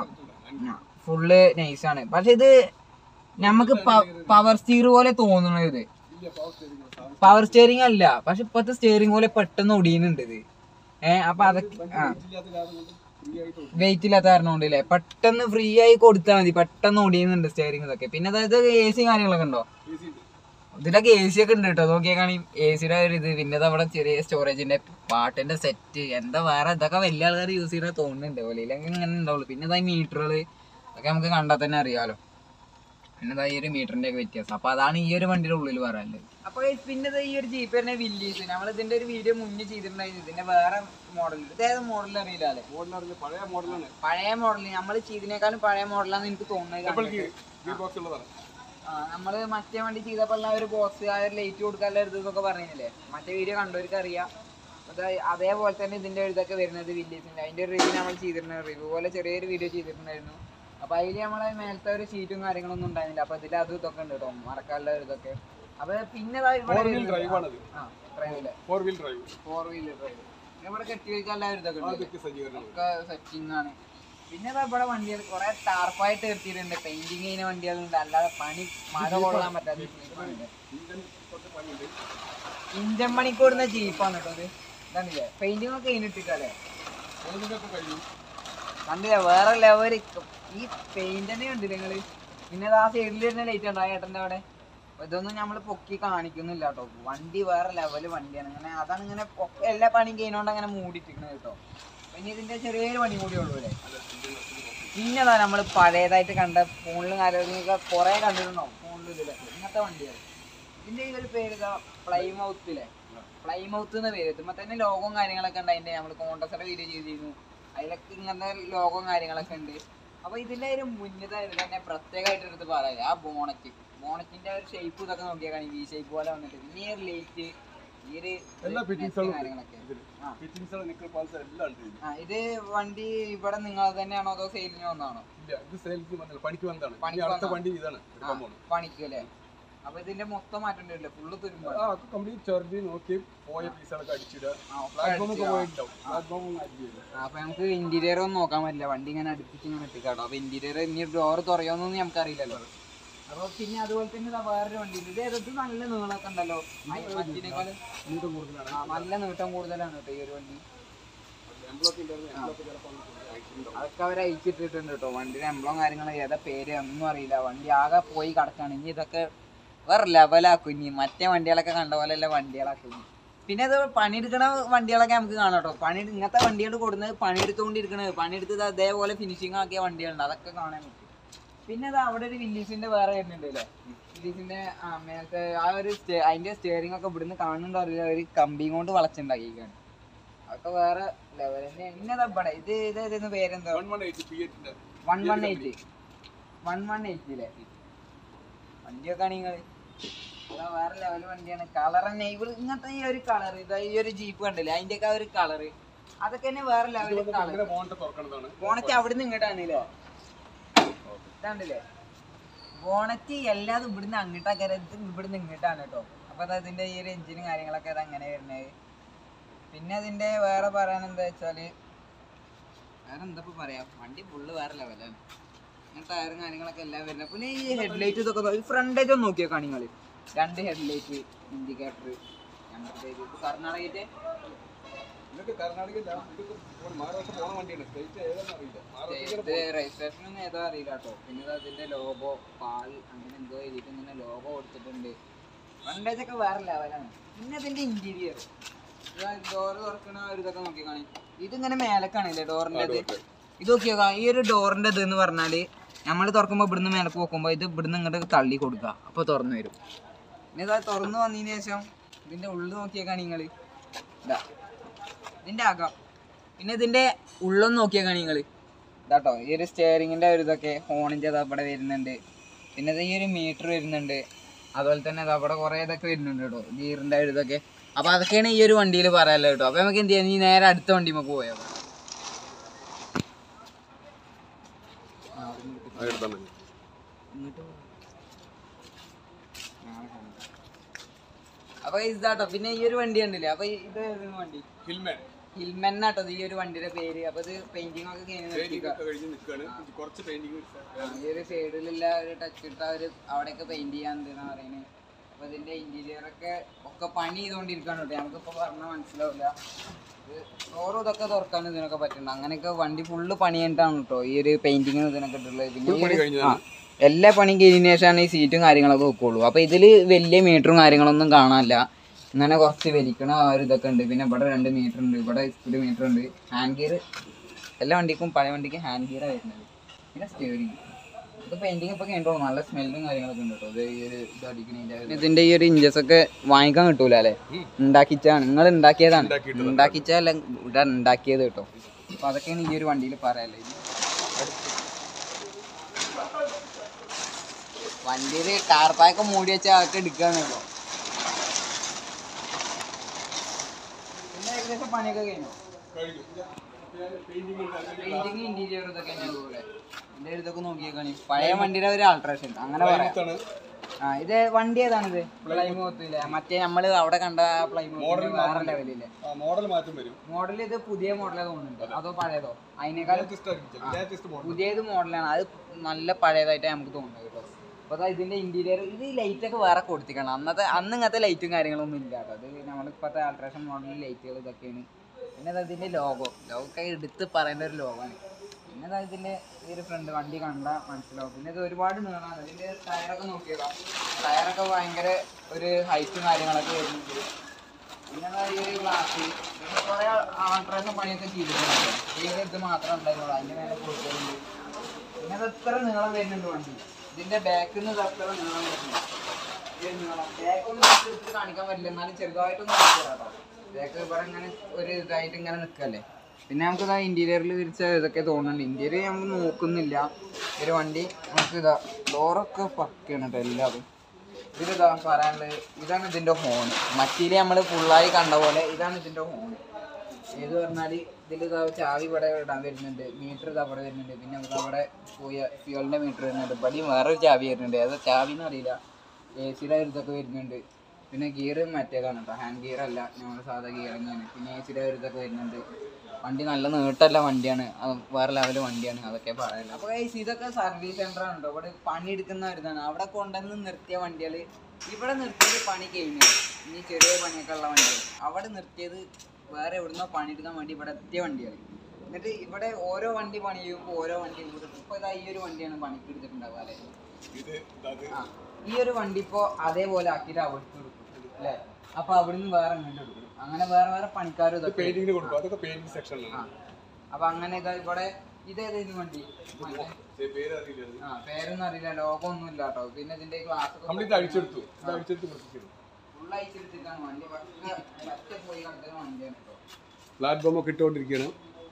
ആ ഫുള്ള് നൈസാണ് പക്ഷെ ഇത് നമുക്ക് പവർ സ്റ്റീർ പോലെ തോന്നുന്നത് ഇത് ഇല്ല പവർ സ്റ്റിയറിംഗ് പവർ സ്റ്റിയറിംഗ് അല്ല പക്ഷെ ഇപ്പത്തെ സ്റ്റിയറിംഗ് പോലെ പെട്ടെന്ന് ഒടിയുന്നുണ്ട് ഇത് ഏഹ് അപ്പൊ അതൊക്കെ ആ ഇല്ലാത്ത കാരണം കൊണ്ട് ഫ്രീ ആയിട്ട് കൊടുക്കും. വെയിറ്റ് ഇല്ലാത്ത കാരണം കൊണ്ട് അല്ലേ പെട്ടെന്ന് ഫ്രീ ആയി കൊടുത്താൽ മതി പെട്ടെന്ന് ഒടിയുന്നുണ്ട് സ്റ്റിയറിംഗ് ഇതൊക്കെ പിന്നെ അതായത് എ സി കാര്യങ്ങളൊക്കെ ഉണ്ടോ AC ഉണ്ട്. ഇതിലൊക്കെ എ സി ഒക്കെ ഉണ്ട് കേട്ടോ നോക്കിയേക്കാണി എ സിയുടെ ഒരു ഇത് പിന്നെ ഇത് അവിടെ ചെറിയ സ്റ്റോറേജിന്റെ പാട്ടിന്റെ സെറ്റ് എന്താ വേറെ ഇതൊക്കെ വലിയ ആൾക്കാർ യൂസ് ചെയ്യുന്ന തോന്നുന്നുണ്ട് വെളിയിലൊക്കെ ഇങ്ങനെ ഉണ്ടാവുള്ളൂ പിന്നെ ഇതാ മീറ്ററുകൾ അതൊക്കെ നമുക്ക് കണ്ടാൽ തന്നെ അറിയാലോ പിന്നെ ഇതാ ഈ ഒരു മീറ്ററിന്റെ ഒക്കെ വ്യത്യാസം അപ്പൊ അതാണ് ഈ ഒരു വണ്ടിയുടെ ഉള്ളിൽ പറയാനുള്ളത് അപ്പൊ guys, പിന്നെ ദാ ഈ ഒരു ജീപ്പ് തന്നെ വില്ലീസ് നമ്മൾ ഇതിന്റെ ഒരു വീഡിയോ മുന്നേ ചെയ്തിട്ടുണ്ടായിരുന്നു ഇതിന്റെ വേറെ മോഡൽ ഇത് ഏത് മോഡൽ അറിയില്ല അല്ലേ മോഡൽ അറിഞ്ഞ പഴയ മോഡലാണ് പഴയ മോഡൽ നമ്മൾ ചെയ്തതിനേക്കാളും പഴയ മോഡലാന്ന് എനിക്ക് തോന്നുന്നത് ഡബിൾ കണ്ടിട്ട്. ഗിയർ ബോക്സ് ഉള്ളതാണ് ആ, നമ്മള് മറ്റേ വണ്ടി ചെയ്തപ്പോൾ ആ ഒരു ബോക്സ് ആ ഒരു ലൈറ്റ് കൊടുക്കാനുള്ള ഒരു ഇതൊക്കെ പറഞ്ഞില്ലേ മറ്റേ വീഡിയോ കണ്ടവർക്ക് അറിയാം അത് അതേപോലെ തന്നെ ഇതിന്റെ ഒരു ഇതൊക്കെ വരുന്നത് വില്ലേജിന്റെ അതിന്റെ ഒരു റിവ്യൂ നമ്മൾ ചെയ്തിട്ടുണ്ട് റിവ്യൂ പോലെ ചെറിയൊരു വീഡിയോ ചെയ്തിട്ടുണ്ടായിരുന്നു അപ്പൊ അതിൽ നമ്മളെ മേലത്തെ ഒരു സീറ്റും കാര്യങ്ങളൊന്നും ഉണ്ടായിരുന്നില്ല അപ്പൊ ഇതിൽ അതും ഇതൊക്കെ ഉണ്ട് കേട്ടോ മറക്കാനുള്ള ഒരു ഇതൊക്കെ അപ്പൊ പിന്നെ ദാ ഇവിടെ ഫോർ വീൽ വരുന്നത് ഡ്രൈവ് ആണത് ആ ഡ്രൈവില് four wheel drive four wheeler drive ഇവിടെ കെട്ടി വയ്ക്കാനുള്ള ഒരു ഇതൊക്കെ ഉണ്ട് അതൊക്കെ സജ്ജീകരണം ഒക്കെ സെറ്റിംഗ് ആണ് പിന്നെ ദാ ഇവിടെ വണ്ടികൾ കുറെ ടാർപ്പായിട്ട് നിർത്തിയിട്ടുണ്ട് പെയിന്റിങ് ചെയ്യുന്ന വണ്ടികളുണ്ട് അല്ലാതെ പണി മഴ കൊള്ളാൻ പറ്റാത്ത ജീപ്പാണ് ഇഞ്ചൻ തൊട്ട് പണിയുണ്ട് ഇഞ്ചൻ പണിക്കൂടുന്ന ജീപ്പാണ് കേട്ടോ ഇത് ഇതാണില്ലേ പെയിന്റിംഗ് ഒക്കെ കഴിഞ്ഞിട്ടില്ലേ ഓരോന്നൊക്കെ കഴിഞ്ഞു കണ്ടില്ലേ വേറെ ലെവൽ ഈ പെയിന്റ് തന്നെ കണ്ടില്ലേ നിങ്ങള് പിന്നെ ആ സൈഡിൽ തന്നെ ലൈറ്റ് ഉണ്ടോ ആ ഏട്ടൻ്റെ അവിടെ അപ്പൊ ഇതൊന്നും നമ്മൾ പൊക്കി കാണിക്കുന്നില്ല കേട്ടോ വണ്ടി വേറെ ലെവല് വണ്ടിയാണ് ഇങ്ങനെ അതാണ് ഇങ്ങനെ പൊക്ക- എല്ലാ പണിയും കഴിഞ്ഞോണ്ട് അങ്ങനെ മൂടിയിട്ടിരിക്കുന്നത് കേട്ടോ പിന്നെ ഇതിന്റെ ചെറിയൊരു പണി കൂടി ഉള്ളൂ അല്ലേ പിന്നെതാ നമ്മൾ പഴയതായിട്ട് കണ്ട ഫോണിലും കാര്യങ്ങളൊക്കെ കുറെ കണ്ടിട്ടുണ്ടോ ഫോണിലും ഇതിലൊക്കെ ഇങ്ങനത്തെ വണ്ടികൾ ഇതിന്റെ ഈ ഒരു പേര് ഇതാ പ്ലൈമൗത്തിലെ പ്ലൈമൗത്ത് എന്ന പേര് ഇതുമ്പോ തന്നെ ലോഗവും കാര്യങ്ങളൊക്കെ ഉണ്ട് അതിന്റെ നമ്മൾ കോൺഗ്രസിന്റെ വീഡിയോ ചെയ്തിരുന്നു അതിലൊക്കെ ഇങ്ങനത്തെ ലോഗവും കാര്യങ്ങളൊക്കെ ഉണ്ട് അപ്പൊ ഇതിന്റെ ഒരു മുന്നത്തെ ഇത് തന്നെ പ്രത്യേകമായിട്ട് എടുത്ത് പറയാം ആ ബോണറ്റ് ബോണറ്റിന്റെ ഒരു ഷേപ്പ് ഇതൊക്കെ നോക്കിയാൽ ഈ ഷേപ്പ് പോലെ വന്നിട്ട് പിന്നെ ഈ ഒരു ലൈറ്റ് ഈ ഒരു എല്ലാ net ഫിറ്റിംഗ്സുകളും കാര്യങ്ങളൊക്കെ ആ. ഫിറ്റിംഗ്സുകൾ നിക്കൽ പാൽസ് എല്ലാം ഉണ്ട് ഇതിന്. ആ ഇത് വണ്ടി ഇവിടെ നിങ്ങൾ തന്നെയാണോ അതോ സെയിലിന് വന്നാണോ ഇല്ല ഇത് സെയിൽസ് വന്നില്ല പണിക്ക് വന്നതാണ് ഇനി പണിക്ക് അടുത്ത വന്നതാ. വണ്ടി ഇതാണ് എടുക്കാൻ പോകുന്നത് പണിക്കല്ലേ അപ്പൊ ഇതിന്റെ മൊത്തം മാറ്റേണ്ടി വരില്ല ഫുള്ള് തുരുമ്പാണ് ആ കംപ്ലീറ്റ് ചെറുതി നോക്കി പോയ പീസുകളൊക്കെ അടിച്ചിടുക ആ, ഒക്കെ പ്ലാറ്റ്ഫോം ഒക്കെ അടിച്ച് പോയിട്ടുണ്ടാവും പ്ലാറ്റ്ഫോം ഒന്നും അടിച്ചില്ല ആ, അപ്പൊ നമുക്ക് ഇന്റീരിയർ ഒന്നും നോക്കാൻ പറ്റില്ല വണ്ടി ഇങ്ങനെ അടുപ്പിച്ച് ഇങ്ങനെ എത്തിക്കാട്ടോ അപ്പൊ ഇന്റീരിയർ ഇനി ഡോർ തുറയോന്നൊന്നും നമുക്ക് അറിയില്ലല്ലോ അപ്പൊ പിന്നെ അതുപോലെ തന്നെ ഇതാ വേറൊരു വണ്ടി ഉണ്ട് ഇത് ഏതത് നല്ല നീളമൊക്കെ ഉണ്ടല്ലോ മറ്റിനേക്കാളും നീട്ടം കൂടുതലാണ് ആ, നല്ല നീട്ടം കൂടുതലാണ് കേട്ടോ ഈ ഒരു വണ്ടി എംബ്ലോക്ക് ഉണ്ടായിരുന്നു എംബ്ലോക്ക് ചിലപ്പോൾ അയച്ചിട്ടുണ്ടാവും അതൊക്കെ അവർ അയച്ചിട്ടിട്ടുണ്ട് കേട്ടോ വണ്ടിയുടെ എംബ്ലം കാര്യങ്ങളും ഏതാ പേര് ഒന്നും അറിയില്ല വണ്ടി ആകെ പോയി കിടക്കാണ് ഇനി ഇതൊക്കെ വേറെ ലെവലാക്കും ഇനി മറ്റേ വണ്ടികളൊക്കെ കണ്ട പോലെയല്ല വണ്ടികളാക്കും ഇനി പിന്നെ ഇത് പണിയെടുക്കണ വണ്ടികളൊക്കെ നമുക്ക് കാണാം കേട്ടോ പണി ഇങ്ങനത്തെ വണ്ടികൾ കൊടുക്കുന്നത് പണിയെടുത്തുകൊണ്ടിരിക്കണത് പണിയെടുത്ത് ഇത് അതേപോലെ ഫിനിഷിങ് ആക്കിയ വണ്ടികളുണ്ട് അതൊക്കെ കാണാൻ പറ്റും പിന്നെ അത് അവിടെ ഒരു വില്ലീസിന്റെ വേറെ വരുന്നുണ്ട് അല്ലേ വില്ലീസിന്റെ ആ മേലത്തെ ആ ഒരു സ്റ്റേ- അതിന്റെ സ്റ്റിയറിംഗ് ഒക്കെ ഇവിടുന്ന് കാണുന്നുണ്ടോ അറിയില്ല ഒരു കമ്പിയും കൊണ്ട് വളച്ചുണ്ടാക്കിയിരിക്കുകയാണ് അതൊക്കെ വേറെ ലെവൽ തന്നെയാണ് പിന്നെ അതാ ഇവിടെ ഇത് ഇത് ഇതിന് പേരെന്താ വൺ വൺ എയ്റ്റ് പി എറ്റിന്റെ one one eight one one എയ്റ്റില്ലേ വണ്ടിയൊക്കെ നിങ്ങൾ വേറെ ലെവൽ വണ്ടിയാണ് കളർ തന്നെ ഇവ ഇങ്ങനത്തെ ഈ ഒരു കളർ ഇതാ ഈ ഒരു ജീപ്പ് കണ്ടില്ലേ അതിന്റെയൊക്കെ ആ ഒരു കളറ് അതൊക്കെ തന്നെ വേറെ ലെവൽ കളർ ഇങ്ങനെ മോണിറ്റർ തുറക്കണതാണ് ബോണറ്റ് അവിടുന്ന് ഇങ്ങോട്ടാണല്ലേ ഇതാണ്ടല്ലേ ബോണറ്റ് എല്ലാതും ഇവിടുന്ന് അങ്ങോട്ടാക്കാര ഇത് ഇവിടുന്ന് ഇങ്ങോട്ടാണ് കേട്ടോ അപ്പൊ അത് അതിന്റെ ഈ ഒരു എഞ്ചിനും കാര്യങ്ങളൊക്കെ അത് അങ്ങനെ വരുന്നത് പിന്നെ അതിന്റെ വേറെ പറയാൻ എന്താ വെച്ചാല് വേറെ എന്താ ഇപ്പൊ പറയാ വണ്ടി ഫുള്ള് വേറെ ലെവലാണ് ഇങ്ങനെ ടയറും കാര്യങ്ങളൊക്കെ എല്ലാം വരുന്നത് പിന്നെ ഈ ഹെഡ്ലൈറ്റ് ഇതൊക്കെ ഫ്രണ്ടേജ് ഒന്ന് നോക്കിയാൽ നിങ്ങൾ രണ്ട് ഹെഡ്ലൈറ്റ് ഇൻഡിക്കേറ്റർ കർണാടകത്തെ ഇതൊക്കെ കർണാടകയില്ല ഇതൊക്കെ ഇവിടെ മഹാരാഷ്ട്ര പോണ വണ്ടിയാണ് സ്റ്റേറ്റ് ഏതാണെന്ന് അറിയില്ല മഹാരാഷ്ട്രയിൽ ഇത് രജിസ്ട്രേഷൻ ഒന്നും ഏതോ അറിയില്ല കേട്ടോ പിന്നെ ഇത് അതിന്റെ ലോഗോ പാൽ അങ്ങനെ എന്തോ എഴുതിയിട്ട് ഇങ്ങനെ ലോഗോ കൊടുത്തിട്ടുണ്ട് ഫ്രണ്ടേജ് ഒക്കെ വേറെ ലെവലാണ് പിന്നെ അതിന്റെ ഇന്റീരിയർ ഡോറ് തുറക്കണ ഒരു ഇതൊക്കെ നോക്കി കാണി ഇതിങ്ങനെ മേലക്കാണല്ലേ ഡോറിന്റെ ഇത് ഇത് നോക്കിയോ ഈ ഒരു ഡോറിന്റെ ഇത് എന്ന് പറഞ്ഞാല് നമ്മൾ തുറക്കുമ്പോൾ ഇവിടുന്ന് മേലേക്ക് നോക്കുമ്പോൾ ഇത് ഇവിടുന്ന് ഇങ്ങോട്ട് തള്ളി കൊടുക്കുക അപ്പോൾ തുറന്നു വരും പിന്നെ ഇതാ തുറന്നു വന്നതിന് ശേഷം ഇതിന്റെ ഉള്ളിൽ നോക്കിയേക്കാണ് നിങ്ങൾ ഇതാ ഇതിന്റെ അകം പിന്നെ ഇതിന്റെ ഉള്ളൊന്ന് നോക്കിയേക്കാണ് നിങ്ങൾ ഇതാട്ടോ ഈ ഒരു സ്റ്റിയറിങ്ങിന്റെ ഒരു ഇതൊക്കെ ഹോണിന്റെ ഇത് അവിടെ വരുന്നുണ്ട് പിന്നെ ഇത് ഈ ഒരു മീറ്റർ വരുന്നുണ്ട് അതുപോലെ തന്നെ ഇത് അവിടെ കുറേ ഇതൊക്കെ വരുന്നുണ്ട് കേട്ടോ ഗീറിന്റെ ഒരു ഇതൊക്കെ അപ്പൊ അതൊക്കെയാണ് ഈ ഒരു വണ്ടിയിൽ പറയാല്ലോ കേട്ടോ അപ്പൊ നമുക്ക് എന്ത് ചെയ്യാം നീ നേരെ അടുത്ത വണ്ടി നമുക്ക് പോയോ അതെടുത്താൽ മതി അപ്പൊ ഇതാട്ടോ പിന്നെ ഈ ഒരു വണ്ടി കണ്ടില്ലേ അപ്പൊ ഇത് ഏതാണ് വണ്ടി ഹിൽമാൻ ഹിൽമെന്നാട്ടോ ഈ ഒരു വണ്ടിയുടെ പേര് അപ്പൊ ഇത് പെയിന്റിംഗ് ഒക്കെ കഴിഞ്ഞ് പെയിന്റിംഗ് നിർത്തിക്ക. ഒക്കെ കഴിഞ്ഞ് നിൽക്കുകയാണ് കുറച്ച് പെയിന്റിംഗ് ആ, ഈ ഒരു സൈഡിലുള്ള ഒരു ടച്ച് ഇട്ട ഒരു അവിടെയൊക്കെ പെയിന്റ് ചെയ്യാൻ പറയുന്നത് അപ്പൊ ഇതിന്റെ ഇന്റീരിയർ ഒക്കെ ഒക്കെ പണി ചെയ്തോണ്ടിരിക്കാണ് കേട്ടോ നമുക്കിപ്പോ പറഞ്ഞാൽ മനസ്സിലാവില്ല ഡോറും ഇതൊക്കെ തുറക്കാൻ ഇതിനൊക്കെ പറ്റുന്നുണ്ട് അങ്ങനെയൊക്കെ വണ്ടി ഫുള്ള് പണി കഴിഞ്ഞിട്ടാണ് കേട്ടോ ഈ ഒരു പെയിന്റിങ് ഇതിനൊക്കെ ഇട്ടുള്ളത് പിന്നെ ഈ പണി ഒരു- കഴിഞ്ഞതാണ്. ആ, എല്ലാ പണിയും കഴിഞ്ഞതിന് ശേഷമാണ് ഈ സീറ്റും കാര്യങ്ങളൊക്കെ വെക്കുള്ളൂ അപ്പൊ ഇതില് വലിയ മീറ്ററും കാര്യങ്ങളൊന്നും കാണാനില്ല ഇങ്ങനെ കുറച്ച് വലിക്കണ ആ ഒരു ഇതൊക്കെ ഉണ്ട് പിന്നെ ഇവിടെ രണ്ട് മീറ്റർ ഉണ്ട് ഇവിടെ സ്പീഡ് മീറ്റർ ഉണ്ട് ഹാൻഡ് ഗിയർ എല്ലാ വണ്ടിക്കും പഴയ വണ്ടിക്കും ഹാൻഡ് ഗിയറാണ് വരുന്നത് പിന്നെ സ്റ്റിയറിംഗ് ഇത് പെയിന്റിംഗ് ഇപ്പൊ കഴിഞ്ഞിട്ടുള്ളൂ നല്ല സ്മെല്ലും കാര്യങ്ങളൊക്കെ ഉണ്ട് കേട്ടോ ഇത് ഈ ഒരു ഇത് അടിക്കണതിന്റെ ഇതിന്റെ ഈ ഒരു ഇഞ്ചസ് ഒക്കെ വാങ്ങിക്കാൻ കിട്ടൂല അല്ലേ ഉണ്ടാക്കിച്ചാണ് നിങ്ങൾ ഉണ്ടാക്കിയതാണ് ഉണ്ടാക്കിയിട്ടതാണ്. ഉണ്ടാക്കിച്ചല്ല ഇവിടെ ഉണ്ടാക്കിയത് കേട്ടോ അപ്പൊ അതൊക്കെയാണ് ഈ ഒരു വണ്ടിയിൽ പറയാല്ലേ വണ്ടിയില് ടാർപ്പായൊക്കെ മൂടി വെച്ച അതൊക്കെ എടുക്കാന്ന് കേട്ടോ പിന്നെ ഏകദേശം പണിയൊക്കെ കഴിഞ്ഞു കഴിഞ്ഞു പെയിന്റിംഗ് പെയിന്റിങ് ഇന്റീരിയർ ഇതൊക്കെ തന്നെയാണ് ഇവിടെ ഇതിന്റെ ഒരു ഇതൊക്കെ നോക്കിയേക്കാണ് പഴയ വണ്ടിയുടെ ഒരു ആൾട്രേഷൻ അങ്ങനെ പറയാം ആ ഇത് വണ്ടി ഏതാണിത് പ്ലൈമോത്ത് ഇല്ലേ മറ്റേ നമ്മള് അവിടെ കണ്ട പ്ലൈമോത്ത് വേറെ ലെവലില്ലേ മോഡൽ മാറ്റം വരും മോഡൽ ഇത് പുതിയ മോഡലേ തോന്നുന്നുണ്ട് അതോ പഴയതോ അതിനേക്കാൾ ലേറ്റസ്റ്റ് മോഡൽ പുതിയത് മോഡലാണ് അത് നല്ല പഴയതായിട്ട് നമുക്ക് തോന്നുന്നത് കേട്ടോ അപ്പൊ അതാ ഇതിന്റെ ഇന്റീരിയർ ഇത് ലൈറ്റ് ഒക്കെ വേറെ കൊടുത്തിക്കണം അന്നത്തെ അന്ന് ഇങ്ങനത്തെ ലൈറ്റും കാര്യങ്ങളൊന്നും ഇല്ല കേട്ടോ അത് നമ്മളിപ്പോഴത്തെ ആൾട്രേഷൻ മോഡൽ ലൈറ്റുകൾ ഇതൊക്കെയാണ് പിന്നെ അത് ഇതിന്റെ ലോഗോ ലോഗോ ഒക്കെ എടുത്ത് പറയേണ്ട ഒരു ലോഗമാണ് പിന്നെ അതാ ഇതിന്റെ ഈ ഒരു ഫ്രണ്ട് വണ്ടി കണ്ടാൽ മനസ്സിലാവും പിന്നെ ഇത് ഒരുപാട് നീളമാണ് ഇതിന്റെ ടയറൊക്കെ നോക്കിയതാ ടയറൊക്കെ ഭയങ്കര ഒരു ഹൈറ്റും കാര്യങ്ങളൊക്കെ വരുന്നുണ്ട് പിന്നെ ദാ ഈ ഒരു ഗ്ലാസ് കുറെ ആൾട്രേഷൻ പണിയൊക്കെ ചെയ്തിട്ടുണ്ട് ഈ ഒരു ഇത് മാത്രമേ ഉണ്ടായിരുന്നുള്ളൂ അതിന്റെ മേലെ കൊടുക്കുന്നുണ്ട് പിന്നെ ഇത് എത്ര നീളം വരുന്നുണ്ട് വണ്ടി ഇതിന്റെ ബാക്കിൽ നിന്ന് ഇത് എത്ര നീളം വരുന്നുണ്ട് ഈ ഒരു നീളം ബാക്കൊന്നും എടുത്ത് കാണിക്കാൻ പറ്റില്ല എന്നാലും ചെറുതായിട്ടൊന്നും കാണിച്ചു കേട്ടോ ബാക്ക് ഇവിടെ ഇങ്ങനെ ഒരു ഇതായിട്ട് ഇങ്ങനെ നിൽക്കല്ലേ പിന്നെ നമുക്ക് ഇതാ ഇന്റീരിയറിൽ വിരിച്ച ഇതൊക്കെ തോന്നുന്നുണ്ട് ഇന്റീരിയർ നമുക്ക് നോക്കുന്നില്ല ഒരു വണ്ടി നമുക്ക് ഇതാ ഡോറൊക്കെ പക്കയാണ് കേട്ടോ എല്ലാതും ഇതിലിതാ പറയാനുള്ളത് ഇതാണ് ഇതിന്റെ ഹോൺ മറ്റീല് നമ്മൾ ഫുള്ളായി കണ്ട പോലെ ഇതാണ് ഇതിന്റെ ഹോൺ ഏത് പറഞ്ഞാൽ ഇതിൽ ഇതാ ചാവി ഇവിടെ ഇടാൻ വരുന്നുണ്ട് മീറ്റർ ഇതാ ഇവിടെ വരുന്നുണ്ട് പിന്നെ നമുക്ക് അവിടെ പോയ ഫ്യൂലിന്റെ മീറ്റർ വരുന്നുണ്ട് ഇവിടെയും വേറൊരു ചാവി വരുന്നുണ്ട് അത് ചാവി എന്ന് അറിയില്ല എ സിയുടെ ഇതൊക്കെ വരുന്നുണ്ട് പിന്നെ ഗിയർ മറ്റേതാണ് കേട്ടോ ഹാൻഡ് ഗിയർ അല്ല നമ്മുടെ സാധാ ഗിയർ തന്നെയാണ് പിന്നെ എ സിയുടെ ഇതൊക്കെ വരുന്നുണ്ട് വണ്ടി നല്ല നീട്ടല്ല വണ്ടിയാണ് അത് വേറെ ലെവൽ വണ്ടിയാണ് അതൊക്കെ പറയാനില്ല അപ്പോൾ ഗൈസ് ഇതൊക്കെ സർവീസ് സെൻ്റർ ആണ് ഇവിടെ പണിയെടുക്കുന്നവരുതാണ് അവിടെ കൊണ്ടുവന്ന് നിർത്തിയ വണ്ടികൾ ഇവിടെ നിർത്തിയത് പണി കഴിഞ്ഞു ഇനി ചെറിയ പണിയൊക്കെ ഉള്ള വണ്ടികൾ അവിടെ നിർത്തിയത് വേറെ എവിടുന്നോ പണിയെടുക്കാൻ വേണ്ടി ഇവിടെ എത്തിയ വണ്ടികൾ എന്നിട്ട് ഇവിടെ ഓരോ വണ്ടി പണി ചെയ്യുമ്പോൾ ഓരോ വണ്ടി ഇപ്പോൾ ഇതാ ഈ ഒരു വണ്ടിയാണ് പണിക്ക് എടുത്തിട്ടുണ്ടാവുക അല്ലേ ഇത് അത് ആ ഈ ഒരു വണ്ടി ഇപ്പോൾ അതേപോലെ ആക്കിയിട്ട് അവിടുത്തെ കൊടുക്കും അല്ലേ അപ്പൊ അവിടുന്ന് വേറെ ഇങ്ങോട്ട് എടുക്കും അങ്ങനെ വേറെ വേറെ പണിക്കാരും ഇതൊക്കെ പെയിന്റിങ്ങിന് കൊടുക്കും അതൊക്കെ പെയിന്റിംഗ് ആ സെക്ഷനിലാണ് അപ്പൊ അങ്ങനെ ഇതാ ഇവിടെ ഇതേതായിരുന്നു വണ്ടി മറ്റേ പേര് അറിയില്ല അത്. ആ പേരൊന്നും അറിയില്ല ലോകം ഒന്നും ഇല്ല കേട്ടോ പിന്നെ ഇതിന്റെ ഗ്ലാസ് കംപ്ലീറ്റ് അഴിച്ചെടുത്തു ഇത് അഴിച്ചെടുത്ത് കൊടുത്തിരിക്കുന്നു ഫുൾ അയച്ചെടുത്തിട്ടാണ് വണ്ടി പക്ക പറ്റ പോയി കണ്ടത് വണ്ടിയാണ് കേട്ടോ പ്ലാറ്റ്ഫോം ഒക്കെ ഇട്ടുകൊണ്ടിരിക്കുകയാണ്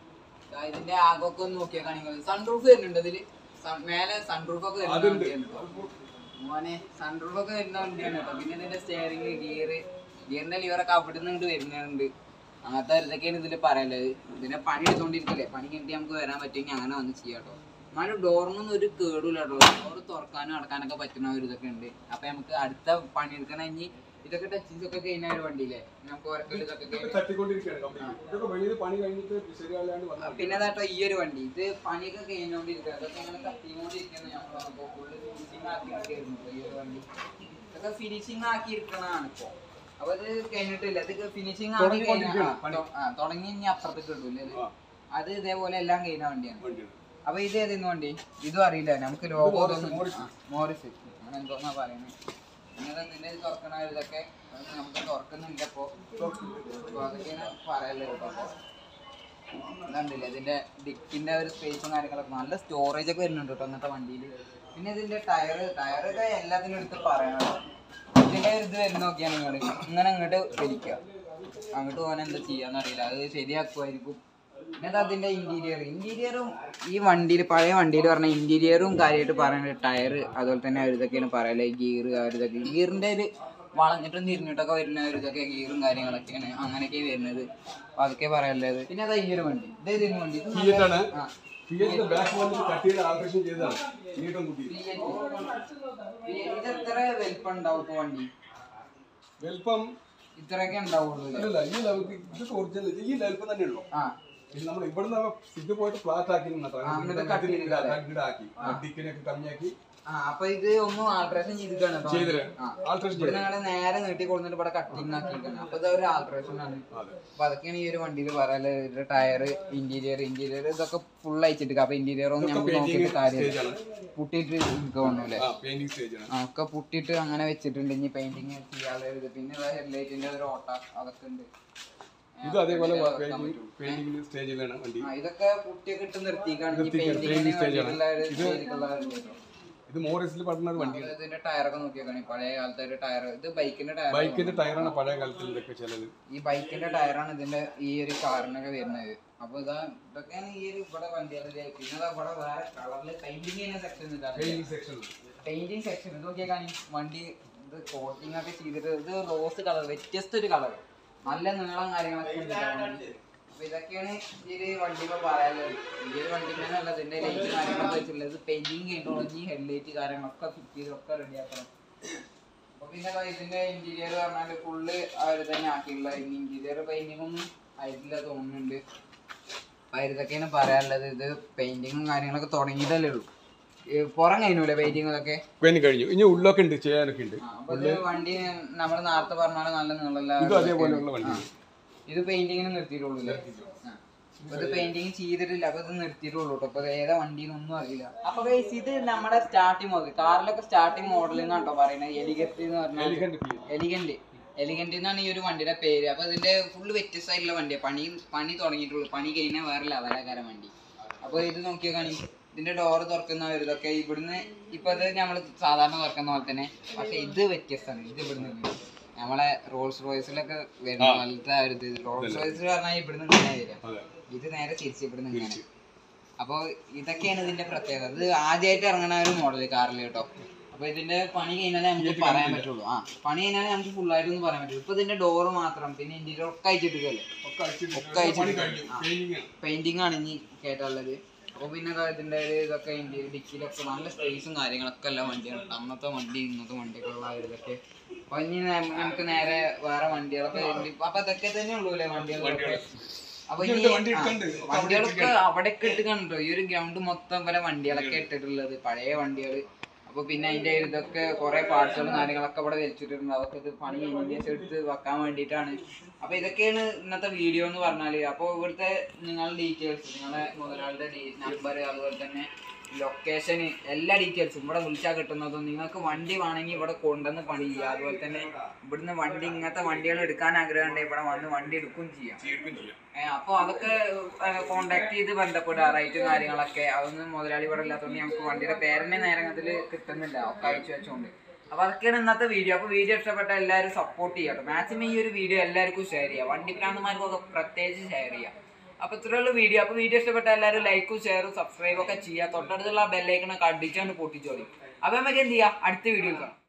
ദാ ഇതിന്റെ ആകൊക്കെ ഒന്ന് നോക്കിയാൽ കാണിക്കുന്നത് സൺറൂഫ് വരുന്നുണ്ട് ഇതില് സൺ- മേലെ സൺറൂഫ് ഒക്കെ വരുന്ന അതുണ്ട് വണ്ടിയാണ് കേട്ടോ. മോനെ സൺറൂഫ് ഒക്കെ വരുന്ന വണ്ടിയാണ് കേട്ടോ പിന്നെ ഇതിന്റെ സ്റ്റിയറിംഗ് ഗിയർ ഗിയറിന്റെ ലിവറൊക്കെ അവിടെ നിന്ന് ഇങ്ങോട്ട് വരുന്നുണ്ട് അങ്ങനത്തെ ഇതൊക്കെയാണ് ഇതിൽ പറയുള്ളത് ഇതിനെ പണി എടുത്തോണ്ടിരിക്കില്ലേ പണി കഴിഞ്ഞിട്ട് നമുക്ക് വരാൻ പറ്റുമെങ്കിൽ അങ്ങനെ വന്ന് ചെയ്യാം കേട്ടോ എന്നാലും ഡോറിനൊന്നും ഒരു കേടില്ല കേട്ടോ ഡോർ തുറക്കാനും അടക്കാനൊക്കെ പറ്റുന്ന ഒരു ഇതൊക്കെ ഉണ്ട് അപ്പൊ നമുക്ക് അടുത്ത പണി എടുക്കണ ഇനി ഇതൊക്കെ ടച്ചിങ്സ് ഒക്കെ കഴിഞ്ഞ ഒരു വണ്ടിയില്ലേ നമുക്ക് ഉറക്കൽ ഇതൊക്കെ കഴിഞ്ഞ് തട്ടിക്കൊണ്ടിരിക്കുകയാണ് കംപ്ലീറ്റ് ഇതൊക്കെ വലിയ പണി കഴിഞ്ഞിട്ട് ശരിയാകാണ്ട് വന്നാൽ പിന്നെ അതാട്ടോ ഈ ഒരു വണ്ടി ഇത് പണിയൊക്കെ കഴിഞ്ഞോണ്ടിരിക്കുക അതൊക്കെ അങ്ങനെ കത്തിക്കൊണ്ടിരിക്കുന്ന നമ്മൾ ഫുള്ള് ഫിനിഷിങ് ആക്കി ഇരിക്കുകയായിരുന്നു ഇപ്പൊ ഈ ഒരു വണ്ടി ഇതൊക്കെ ഫിനിഷിങ് ആക്കി ഇരിക്കണതാണ് ഇപ്പൊ അപ്പൊ ഇത് കഴിഞ്ഞിട്ടില്ല ഇത് ഫിനിഷിങ് ആക്കി തുടങ്ങിക്കൊണ്ടിരിക്കുകയാണ് പണി. കഴിഞ്ഞാൽ ആ തുടങ്ങി ഇനി അപ്പുറത്തേക്ക് കിട്ടൂല്ലേ ഇത്? ആ. അത് ഇതേപോലെ എല്ലാം കഴിഞ്ഞ വണ്ടിയാണ് വണ്ടിയാണ് അപ്പൊ ഇത് ഏതായിരുന്നു വണ്ടി ഇതും അറിയില്ല നമുക്ക് ലോഗോ മോറിസ്, മോറിസ്. മോറിസ് അങ്ങനെ എന്തോന്നാ പറയുന്നത് പിന്നെ ഇതിന്റെ തുറക്കണ ഇതൊക്കെ അത് നമുക്ക് തുറക്കുന്നില്ല ഇപ്പൊ അപ്പൊ അതൊക്കെയാണ് പറയാനുള്ളത് കേട്ടോ ഇതുണ്ടല്ലേ ഇതിന്റെ ഡിക്കിന്റെ ഒരു സ്പേസും കാര്യങ്ങളൊക്കെ നല്ല സ്റ്റോറേജ് ഒക്കെ വരുന്നുണ്ട് കേട്ടോ അങ്ങനത്തെ വണ്ടിയിൽ പിന്നെ ഇതിന്റെ ടയർ ടയറൊക്കെ എല്ലാത്തിനും എടുത്ത് പറയണം ഇതിന്റെ ഒരു ഇത് വരുന്ന നോക്കിയാണ് നിങ്ങൾ ഇങ്ങനെ അങ്ങോട്ട് വലിക്കുക അങ്ങോട്ട് പോകാൻ എന്താ ചെയ്യാന്ന് അറിയില്ല അത് ശരിയാക്കുമായിരിക്കും പിന്നെ അത് അതിന്റെ ഇന്റീരിയർ ഇന്റീരിയറും ഈ വണ്ടിയിൽ പഴയ വണ്ടിയിൽ പറഞ്ഞ ഇന്റീരിയറും കാര്യമായിട്ട് പറയുന്നത് ടയർ അതുപോലെ തന്നെ അവർ ഇതൊക്കെയാണ് പറയല് ഗിയർ അവരിതൊക്കെ ഗിയറിന്റെ ഒരു വളഞ്ഞിട്ടും തിരിഞ്ഞിട്ടൊക്കെ വരുന്ന ഒരു ഇതൊക്കെ ഗിയറും കാര്യങ്ങളൊക്കെയാണ് അങ്ങനെയൊക്കെ വരുന്നത് അപ്പൊ അതൊക്കെ പറയാനുള്ളത് പിന്നെ അതാ ഈ ഒരു വണ്ടി ഇതേതിന് വണ്ടി ഇത് നല്ല- ഫിയറ്റ് ആണ് ആ. ഫിയറ്റിന്റെ ബാക്ക് വന്നിട്ട് കട്ടിയുടെ ആൾട്രേഷൻ ചെയ്തതാണ് നീട്ടം കൂട്ടി Fiat. Fiat. ഇത് എത്ര വലിപ്പം ഉണ്ടാവും ഇപ്പൊ വണ്ടി വലിപ്പം ഇത്രയൊക്കെ ഉണ്ടാവുള്ളൂ അല്ലേ? അല്ലല്ല ഈ ലെവൽക്ക് ഇതൊക്കെ ഒറിജിനൽ ഈ ലെവൽപ്പം തന്നെ ഉള്ളൂ ആ ഇത് നമ്മൾ ഇവിടുന്ന് ഇത് പോയിട്ട് ഫ്ലാറ്റ് ആക്കി ആ, എന്നിട്ട് cut ചെയ്തിട്ട് ആക്കി ഡിക്കിനൊക്കെ കമ്മിയാക്കി ആ അപ്പൊ ഇത് ഒന്നും ആൾട്രേഷൻ ചെയ്തിട്ടാണ് കേട്ടോ ചെയ്തിട്ട് ആ. ആൾട്രേഷൻ ഇവിടെ ഞങ്ങള് നേരെ നീട്ടി കൊടുത്തിട്ട് ഇവിടെ കട്ടിങ് ആക്കിയിരിക്കണം അപ്പൊ ഇത് ഒരു ആൾട്രേഷൻ ആണ് അതെ അപ്പൊ അതൊക്കെയാണ് ഈ ഒരു വണ്ടിയിൽ പറയാനുള്ളത് ഇതിന്റെ ടയർ ഇന്റീരിയർ ഇന്റീരിയർ ഇതൊക്കെ ഫുൾ അയച്ചിട്ട് അപ്പൊ ഇന്റീരിയർ ഒന്നും നമുക്ക് നോക്കിയിട്ട് കാര്യമില്ല സ്റ്റേജാണ് പുട്ടിയിട്ട് തോന്നുന്നു ആ പെയിന്റിംഗ് സ്റ്റേജാണ് ആ ഒക്കെ പുട്ടിയിട്ട് അങ്ങനെ വെച്ചിട്ടുണ്ട് ഇനി പെയിന്റിങ് ചെയ്യാനുള്ള ഇത് പിന്നെ ഹെഡ്ലൈറ്റിന്റെ ഒരു ഓട്ട അതൊക്കെ ഉണ്ട് ഇത് അതേപോലെ പെയിന്റിംഗ് പെയിന്റിംഗ് സ്റ്റേജിലാണ് വണ്ടി ആ, ഇതൊക്കെ പുട്ടിയൊക്കെ ഇട്ട് നിർത്തിക്കാണ് ഇനി നിർത്തിക്കാണ്. പെയിന്റിങ്ങിന് painting stage ആണ്. വേണ്ടിയിട്ടുള്ള ഒരു സ്റ്റേജിലുള്ള ഒരു ഇത് കേട്ടോ. ഇത് മോറിസിൽ പറഞ്ഞ ഒരു വണ്ടി നമ്മള് ഇതിന്റെ ടയറൊക്കെ നോക്കിയേക്കാണ് പഴയ കാലത്തെ ഒരു ടയർ ഇത് ബൈക്കിന്റെ ടയർ ബൈക്കിന്റെ ടയറാണ് പഴയ കാലത്തിൽ ഇതൊക്കെ ചിലത് ഈ ബൈക്കിന്റെ ടയറാണ് ഇതിന്റെ ഈ ഒരു കാറിനൊക്കെ വരുന്നത് അപ്പൊ ഇതാ ഇതൊക്കെയാണ് ഈ ഒരു ഇവിടെ വണ്ടികളിലെ പിന്നെ ദാ ഇവിടെ വേറെ കളറില് പെയിന്റിങ് ചെയ്യുന്ന സെക്ഷൻ ഇതാണ് പെയിന്റിംഗ് സെക്ഷൻ പെയിന്റിങ് സെക്ഷൻ ഇത് നോക്കിയാൽ കാണി വണ്ടി ഇത് കോട്ടിംഗ് ഒക്കെ ചെയ്തിട്ട് ഇത് റോസ് കളർ വ്യത്യസ്ത ഒരു കളർ നല്ല നീളം കാര്യങ്ങളൊക്കെ ഉണ്ട് ഇതിന്റെ വണ്ടി. അപ്പൊ ഇതൊക്കെയാണ് ഈ ഒരു വണ്ടി ഇപ്പൊ പറയാനുള്ളത് ഈ ഒരു വണ്ടി തന്നെയല്ല ഇതിന്റെ ലൈറ്റ് കാര്യങ്ങളൊക്കെ വെച്ചിട്ടുള്ളത് പെയിന്റിങ് ചെയ്യണമെങ്കിൽ ഹെഡ്ലൈറ്റ് കാര്യങ്ങളൊക്കെ ഫിറ്റ് ചെയ്ത് ഒക്കെ റെഡി ആക്കണം അപ്പൊ പിന്നെ ദാ ഇതിന്റെ ഇന്റീരിയർ പറഞ്ഞാല് ഫുള്ള് അവർ തന്നെ ആക്കിയിട്ടുള്ള ഇന്റീരിയർ പെയിന്റിംഗ് ഒന്നും ആയിട്ടില്ല തോന്നുന്നുണ്ട് അപ്പൊ ഇതൊക്കെയാണ് പറയാനുള്ളത് ഇത് പെയിന്റിങ്ങും കാര്യങ്ങളൊക്കെ തുടങ്ങിയിട്ടല്ലേ ഉള്ളൂ ഈ പുറം കഴിഞ്ഞൂലെ പെയിന്റിംഗ് ഒക്കെ പെയിന്റ് കഴിഞ്ഞു ഇനി ഉള്ളൊക്കെ ഉണ്ട് ചെയ്യാനൊക്കെ ഉണ്ട് ആ, അപ്പൊ ഇത് വണ്ടി നമ്മൾ നേരത്തെ പറഞ്ഞാൽ നല്ല നീളല്ല ഇതും അതേപോലെയുള്ള വണ്ടി ഇത് പെയിന്റിങ്ങിന് നിർത്തിയിട്ടുള്ളൂ അല്ലേ ആ. അപ്പൊ ഇത് പെയിന്റിങ് ചെയ്തിട്ടില്ല അപ്പൊ ഇത് നിർത്തിയിട്ടുള്ളൂ കേട്ടോ അപ്പൊ ഇത് ഏതാ വണ്ടിന്നൊന്നും അറിയില്ല അപ്പൊ guys, ഇത് നമ്മുടെ സ്റ്റാർട്ടിങ് മോഡൽ കാറിലൊക്കെ സ്റ്റാർട്ടിങ് മോഡലിംഗ് ആട്ടോ പറയുന്നത് എലിഗറ്റ് എന്ന് പറഞ്ഞാൽ Elegant feel. എലിഗന്റ് എലിഗന്റ് എന്നാണ് ഈ ഒരു വണ്ടിയുടെ പേര് അപ്പൊ ഇതിന്റെ ഫുള്ള് വ്യത്യസ്തമായിട്ടുള്ള വണ്ടിയാണ് പണി പണി തുടങ്ങിയിട്ടുള്ളൂ പണി കഴിഞ്ഞാൽ വേറെ ലെവലാക്കാരം വണ്ടി അപ്പൊ ഇത് നോക്കിയാൽ കാണി ഇതിന്റെ ഡോറ് തുറക്കുന്ന ഒരു ഇതൊക്കെ ഇവിടുന്ന് ഇപ്പൊ ഇത് നമ്മൾ സാധാരണ തുറക്കുന്ന പോലെ തന്നെ പക്ഷെ ഇത് വ്യത്യസ്തമാണ് ഇത് ഇവിടുന്ന് നമ്മളെ റോൾസ് റോയ്സിലൊക്കെ വരുന്ന പോലത്തെ ആ ഒരു ഇത് റോൾസ് റോയ്സിൽ പറഞ്ഞാൽ ഇവിടുന്ന് ഇങ്ങനെ വരിക അതെ ഇത് നേരെ തിരിച്ച് ഇവിടുന്ന് ഇങ്ങനെ അപ്പോൾ ഇതൊക്കെയാണ് ഇതിന്റെ പ്രത്യേകത ഇത് ആദ്യമായിട്ട് ഇറങ്ങണ ഒരു മോഡൽ കാറിൽ കേട്ടോ അപ്പൊ ഇതിന്റെ പണി കഴിഞ്ഞാലേ നമുക്ക് പറയാൻ പറ്റുള്ളൂ ആ പണി കഴിഞ്ഞാലേ നമുക്ക് full ആയിട്ട് ഒന്നും പറയാൻ പറ്റുള്ളൂ ഇപ്പൊ ഇതിന്റെ ഡോറ് മാത്രം പിന്നെ ഇന്ത്യയിൽ ഒക്കെ അയച്ചിട്ടില്ലേ ഒക്കെ അടിച്ചിട്ട് ഒക്കെ പണി അയച്ചിട്ട് കഴിഞ്ഞു ആ. പെയിന്റിങ് ആണ് പെയിന്റിംഗ് ആണ് ഇനി കേട്ടുള്ളത് അപ്പൊ പിന്നെ ദാ ഇതിന്റെ ഒരു ഇതൊക്കെ ഇന്ത്യ ഡിക്കിലൊക്കെ നല്ല സ്പേസും കാര്യങ്ങളൊക്കെ ഉള്ള വണ്ടിയാണ് ട്ടോ. അന്നത്തെ വണ്ടി ഇന്നത്തെ വണ്ടിയൊക്കെ ഉള്ള ആ ഒരു ഇതൊക്കെ അപ്പൊ ഇനി ന- നമുക്ക് നേരെ വേറെ വണ്ടികളൊക്കെ ഉണ്ട്. അപ്പൊ അതൊക്കെ തന്നെ ഉള്ളൂ അല്ലേ വണ്ടികളൊക്കെ അപ്പൊ ഇനി ഇതുണ്ട്, വണ്ടി ആ, ഇട്ടുണ്ട്. ഒക്കെ അവിടെ വണ്ടികളൊക്കെ അവിടെയൊക്കെ ഇട്ട് കണ്ടോ ഈ ഒരു ഗ്രൗണ്ട് മൊത്തം വരെ വണ്ടികളൊക്കെ ഇട്ടിട്ടുള്ളത് പഴയ വണ്ടികള് അപ്പൊ പിന്നെ അതിന്റെ ഇതൊക്കെ കുറെ പാർട്സുകളും കാര്യങ്ങളൊക്കെ ഇവിടെ വെച്ചിട്ടുണ്ട് അതൊക്കെ ഇത് പണി കഴിഞ്ഞ ശേഷം എടുത്ത് വെക്കാൻ വേണ്ടിയിട്ടാണ് അപ്പൊ ഇതൊക്കെയാണ് ഇന്നത്തെ വീഡിയോ എന്ന് പറഞ്ഞാല് അപ്പൊ ഇവിടുത്തെ നിങ്ങളുടെ ഡീറ്റെയിൽസ് നിങ്ങളുടെ മുതലാളിയുടെ നമ്പർ അതുപോലെ തന്നെ ലൊക്കേഷന് എല്ലാ ഡീറ്റെയിൽസും ഇവിടെ വിളിച്ചാൽ കിട്ടുന്നതും നിങ്ങൾക്ക് വണ്ടി വേണമെങ്കിൽ ഇവിടെ കൊണ്ടുവന്ന് പണി ചെയ്യുക അതുപോലെ തന്നെ ഇവിടുന്ന് വണ്ടി ഇങ്ങനത്തെ വണ്ടികൾ എടുക്കാൻ ആഗ്രഹം ഉണ്ടെങ്കിൽ ഇവിടെ വന്ന് വണ്ടി എടുക്കുകയും ചെയ്യാം ചെയ്യിപ്പിക്കും ചെയ്യാം അപ്പോൾ അതൊക്കെ കോണ്ടാക്ട് ചെയ്ത് ബന്ധപ്പെടുക റേറ്റും കാര്യങ്ങളൊക്കെ അതൊന്നും മുതലാളി ഇവിടെ ഇല്ലാത്തതുകൊണ്ട് നമുക്ക് വണ്ടിയുടെ പേരന്നെ നേരം അതിൽ കിട്ടുന്നില്ല ഒക്കെ അയച്ചു വെച്ചോണ്ട് അപ്പൊ അതൊക്കെയാണ് ഇന്നത്തെ വീഡിയോ അപ്പൊ വീഡിയോ ഇഷ്ടപ്പെട്ട എല്ലാവരും സപ്പോർട്ട് ചെയ്യാം മാക്സിമം ഈ ഒരു വീഡിയോ എല്ലാവർക്കും ഷെയർ ചെയ്യാം വണ്ടി പ്രാന്തമാർക്കൊക്കെ പ്രത്യേകിച്ച് ഷെയർ ചെയ്യാം അപ്പൊ ഇത്രയുള്ള വീഡിയോ അപ്പൊ വീഡിയോ ഇഷ്ടപ്പെട്ട എല്ലാവരും ലൈക്കും ഷെയറും സബ്സ്ക്രൈബും ഒക്കെ ചെയ്യുക തൊട്ടടുത്തുള്ള ബെല്ലൈക്കണൊക്കെ അടിച്ചാണ്ട് പൊട്ടിച്ചോളി അപ്പൊ നമുക്ക് എന്ത് ചെയ്യാം അടുത്ത വീഡിയോയിൽ കാണാം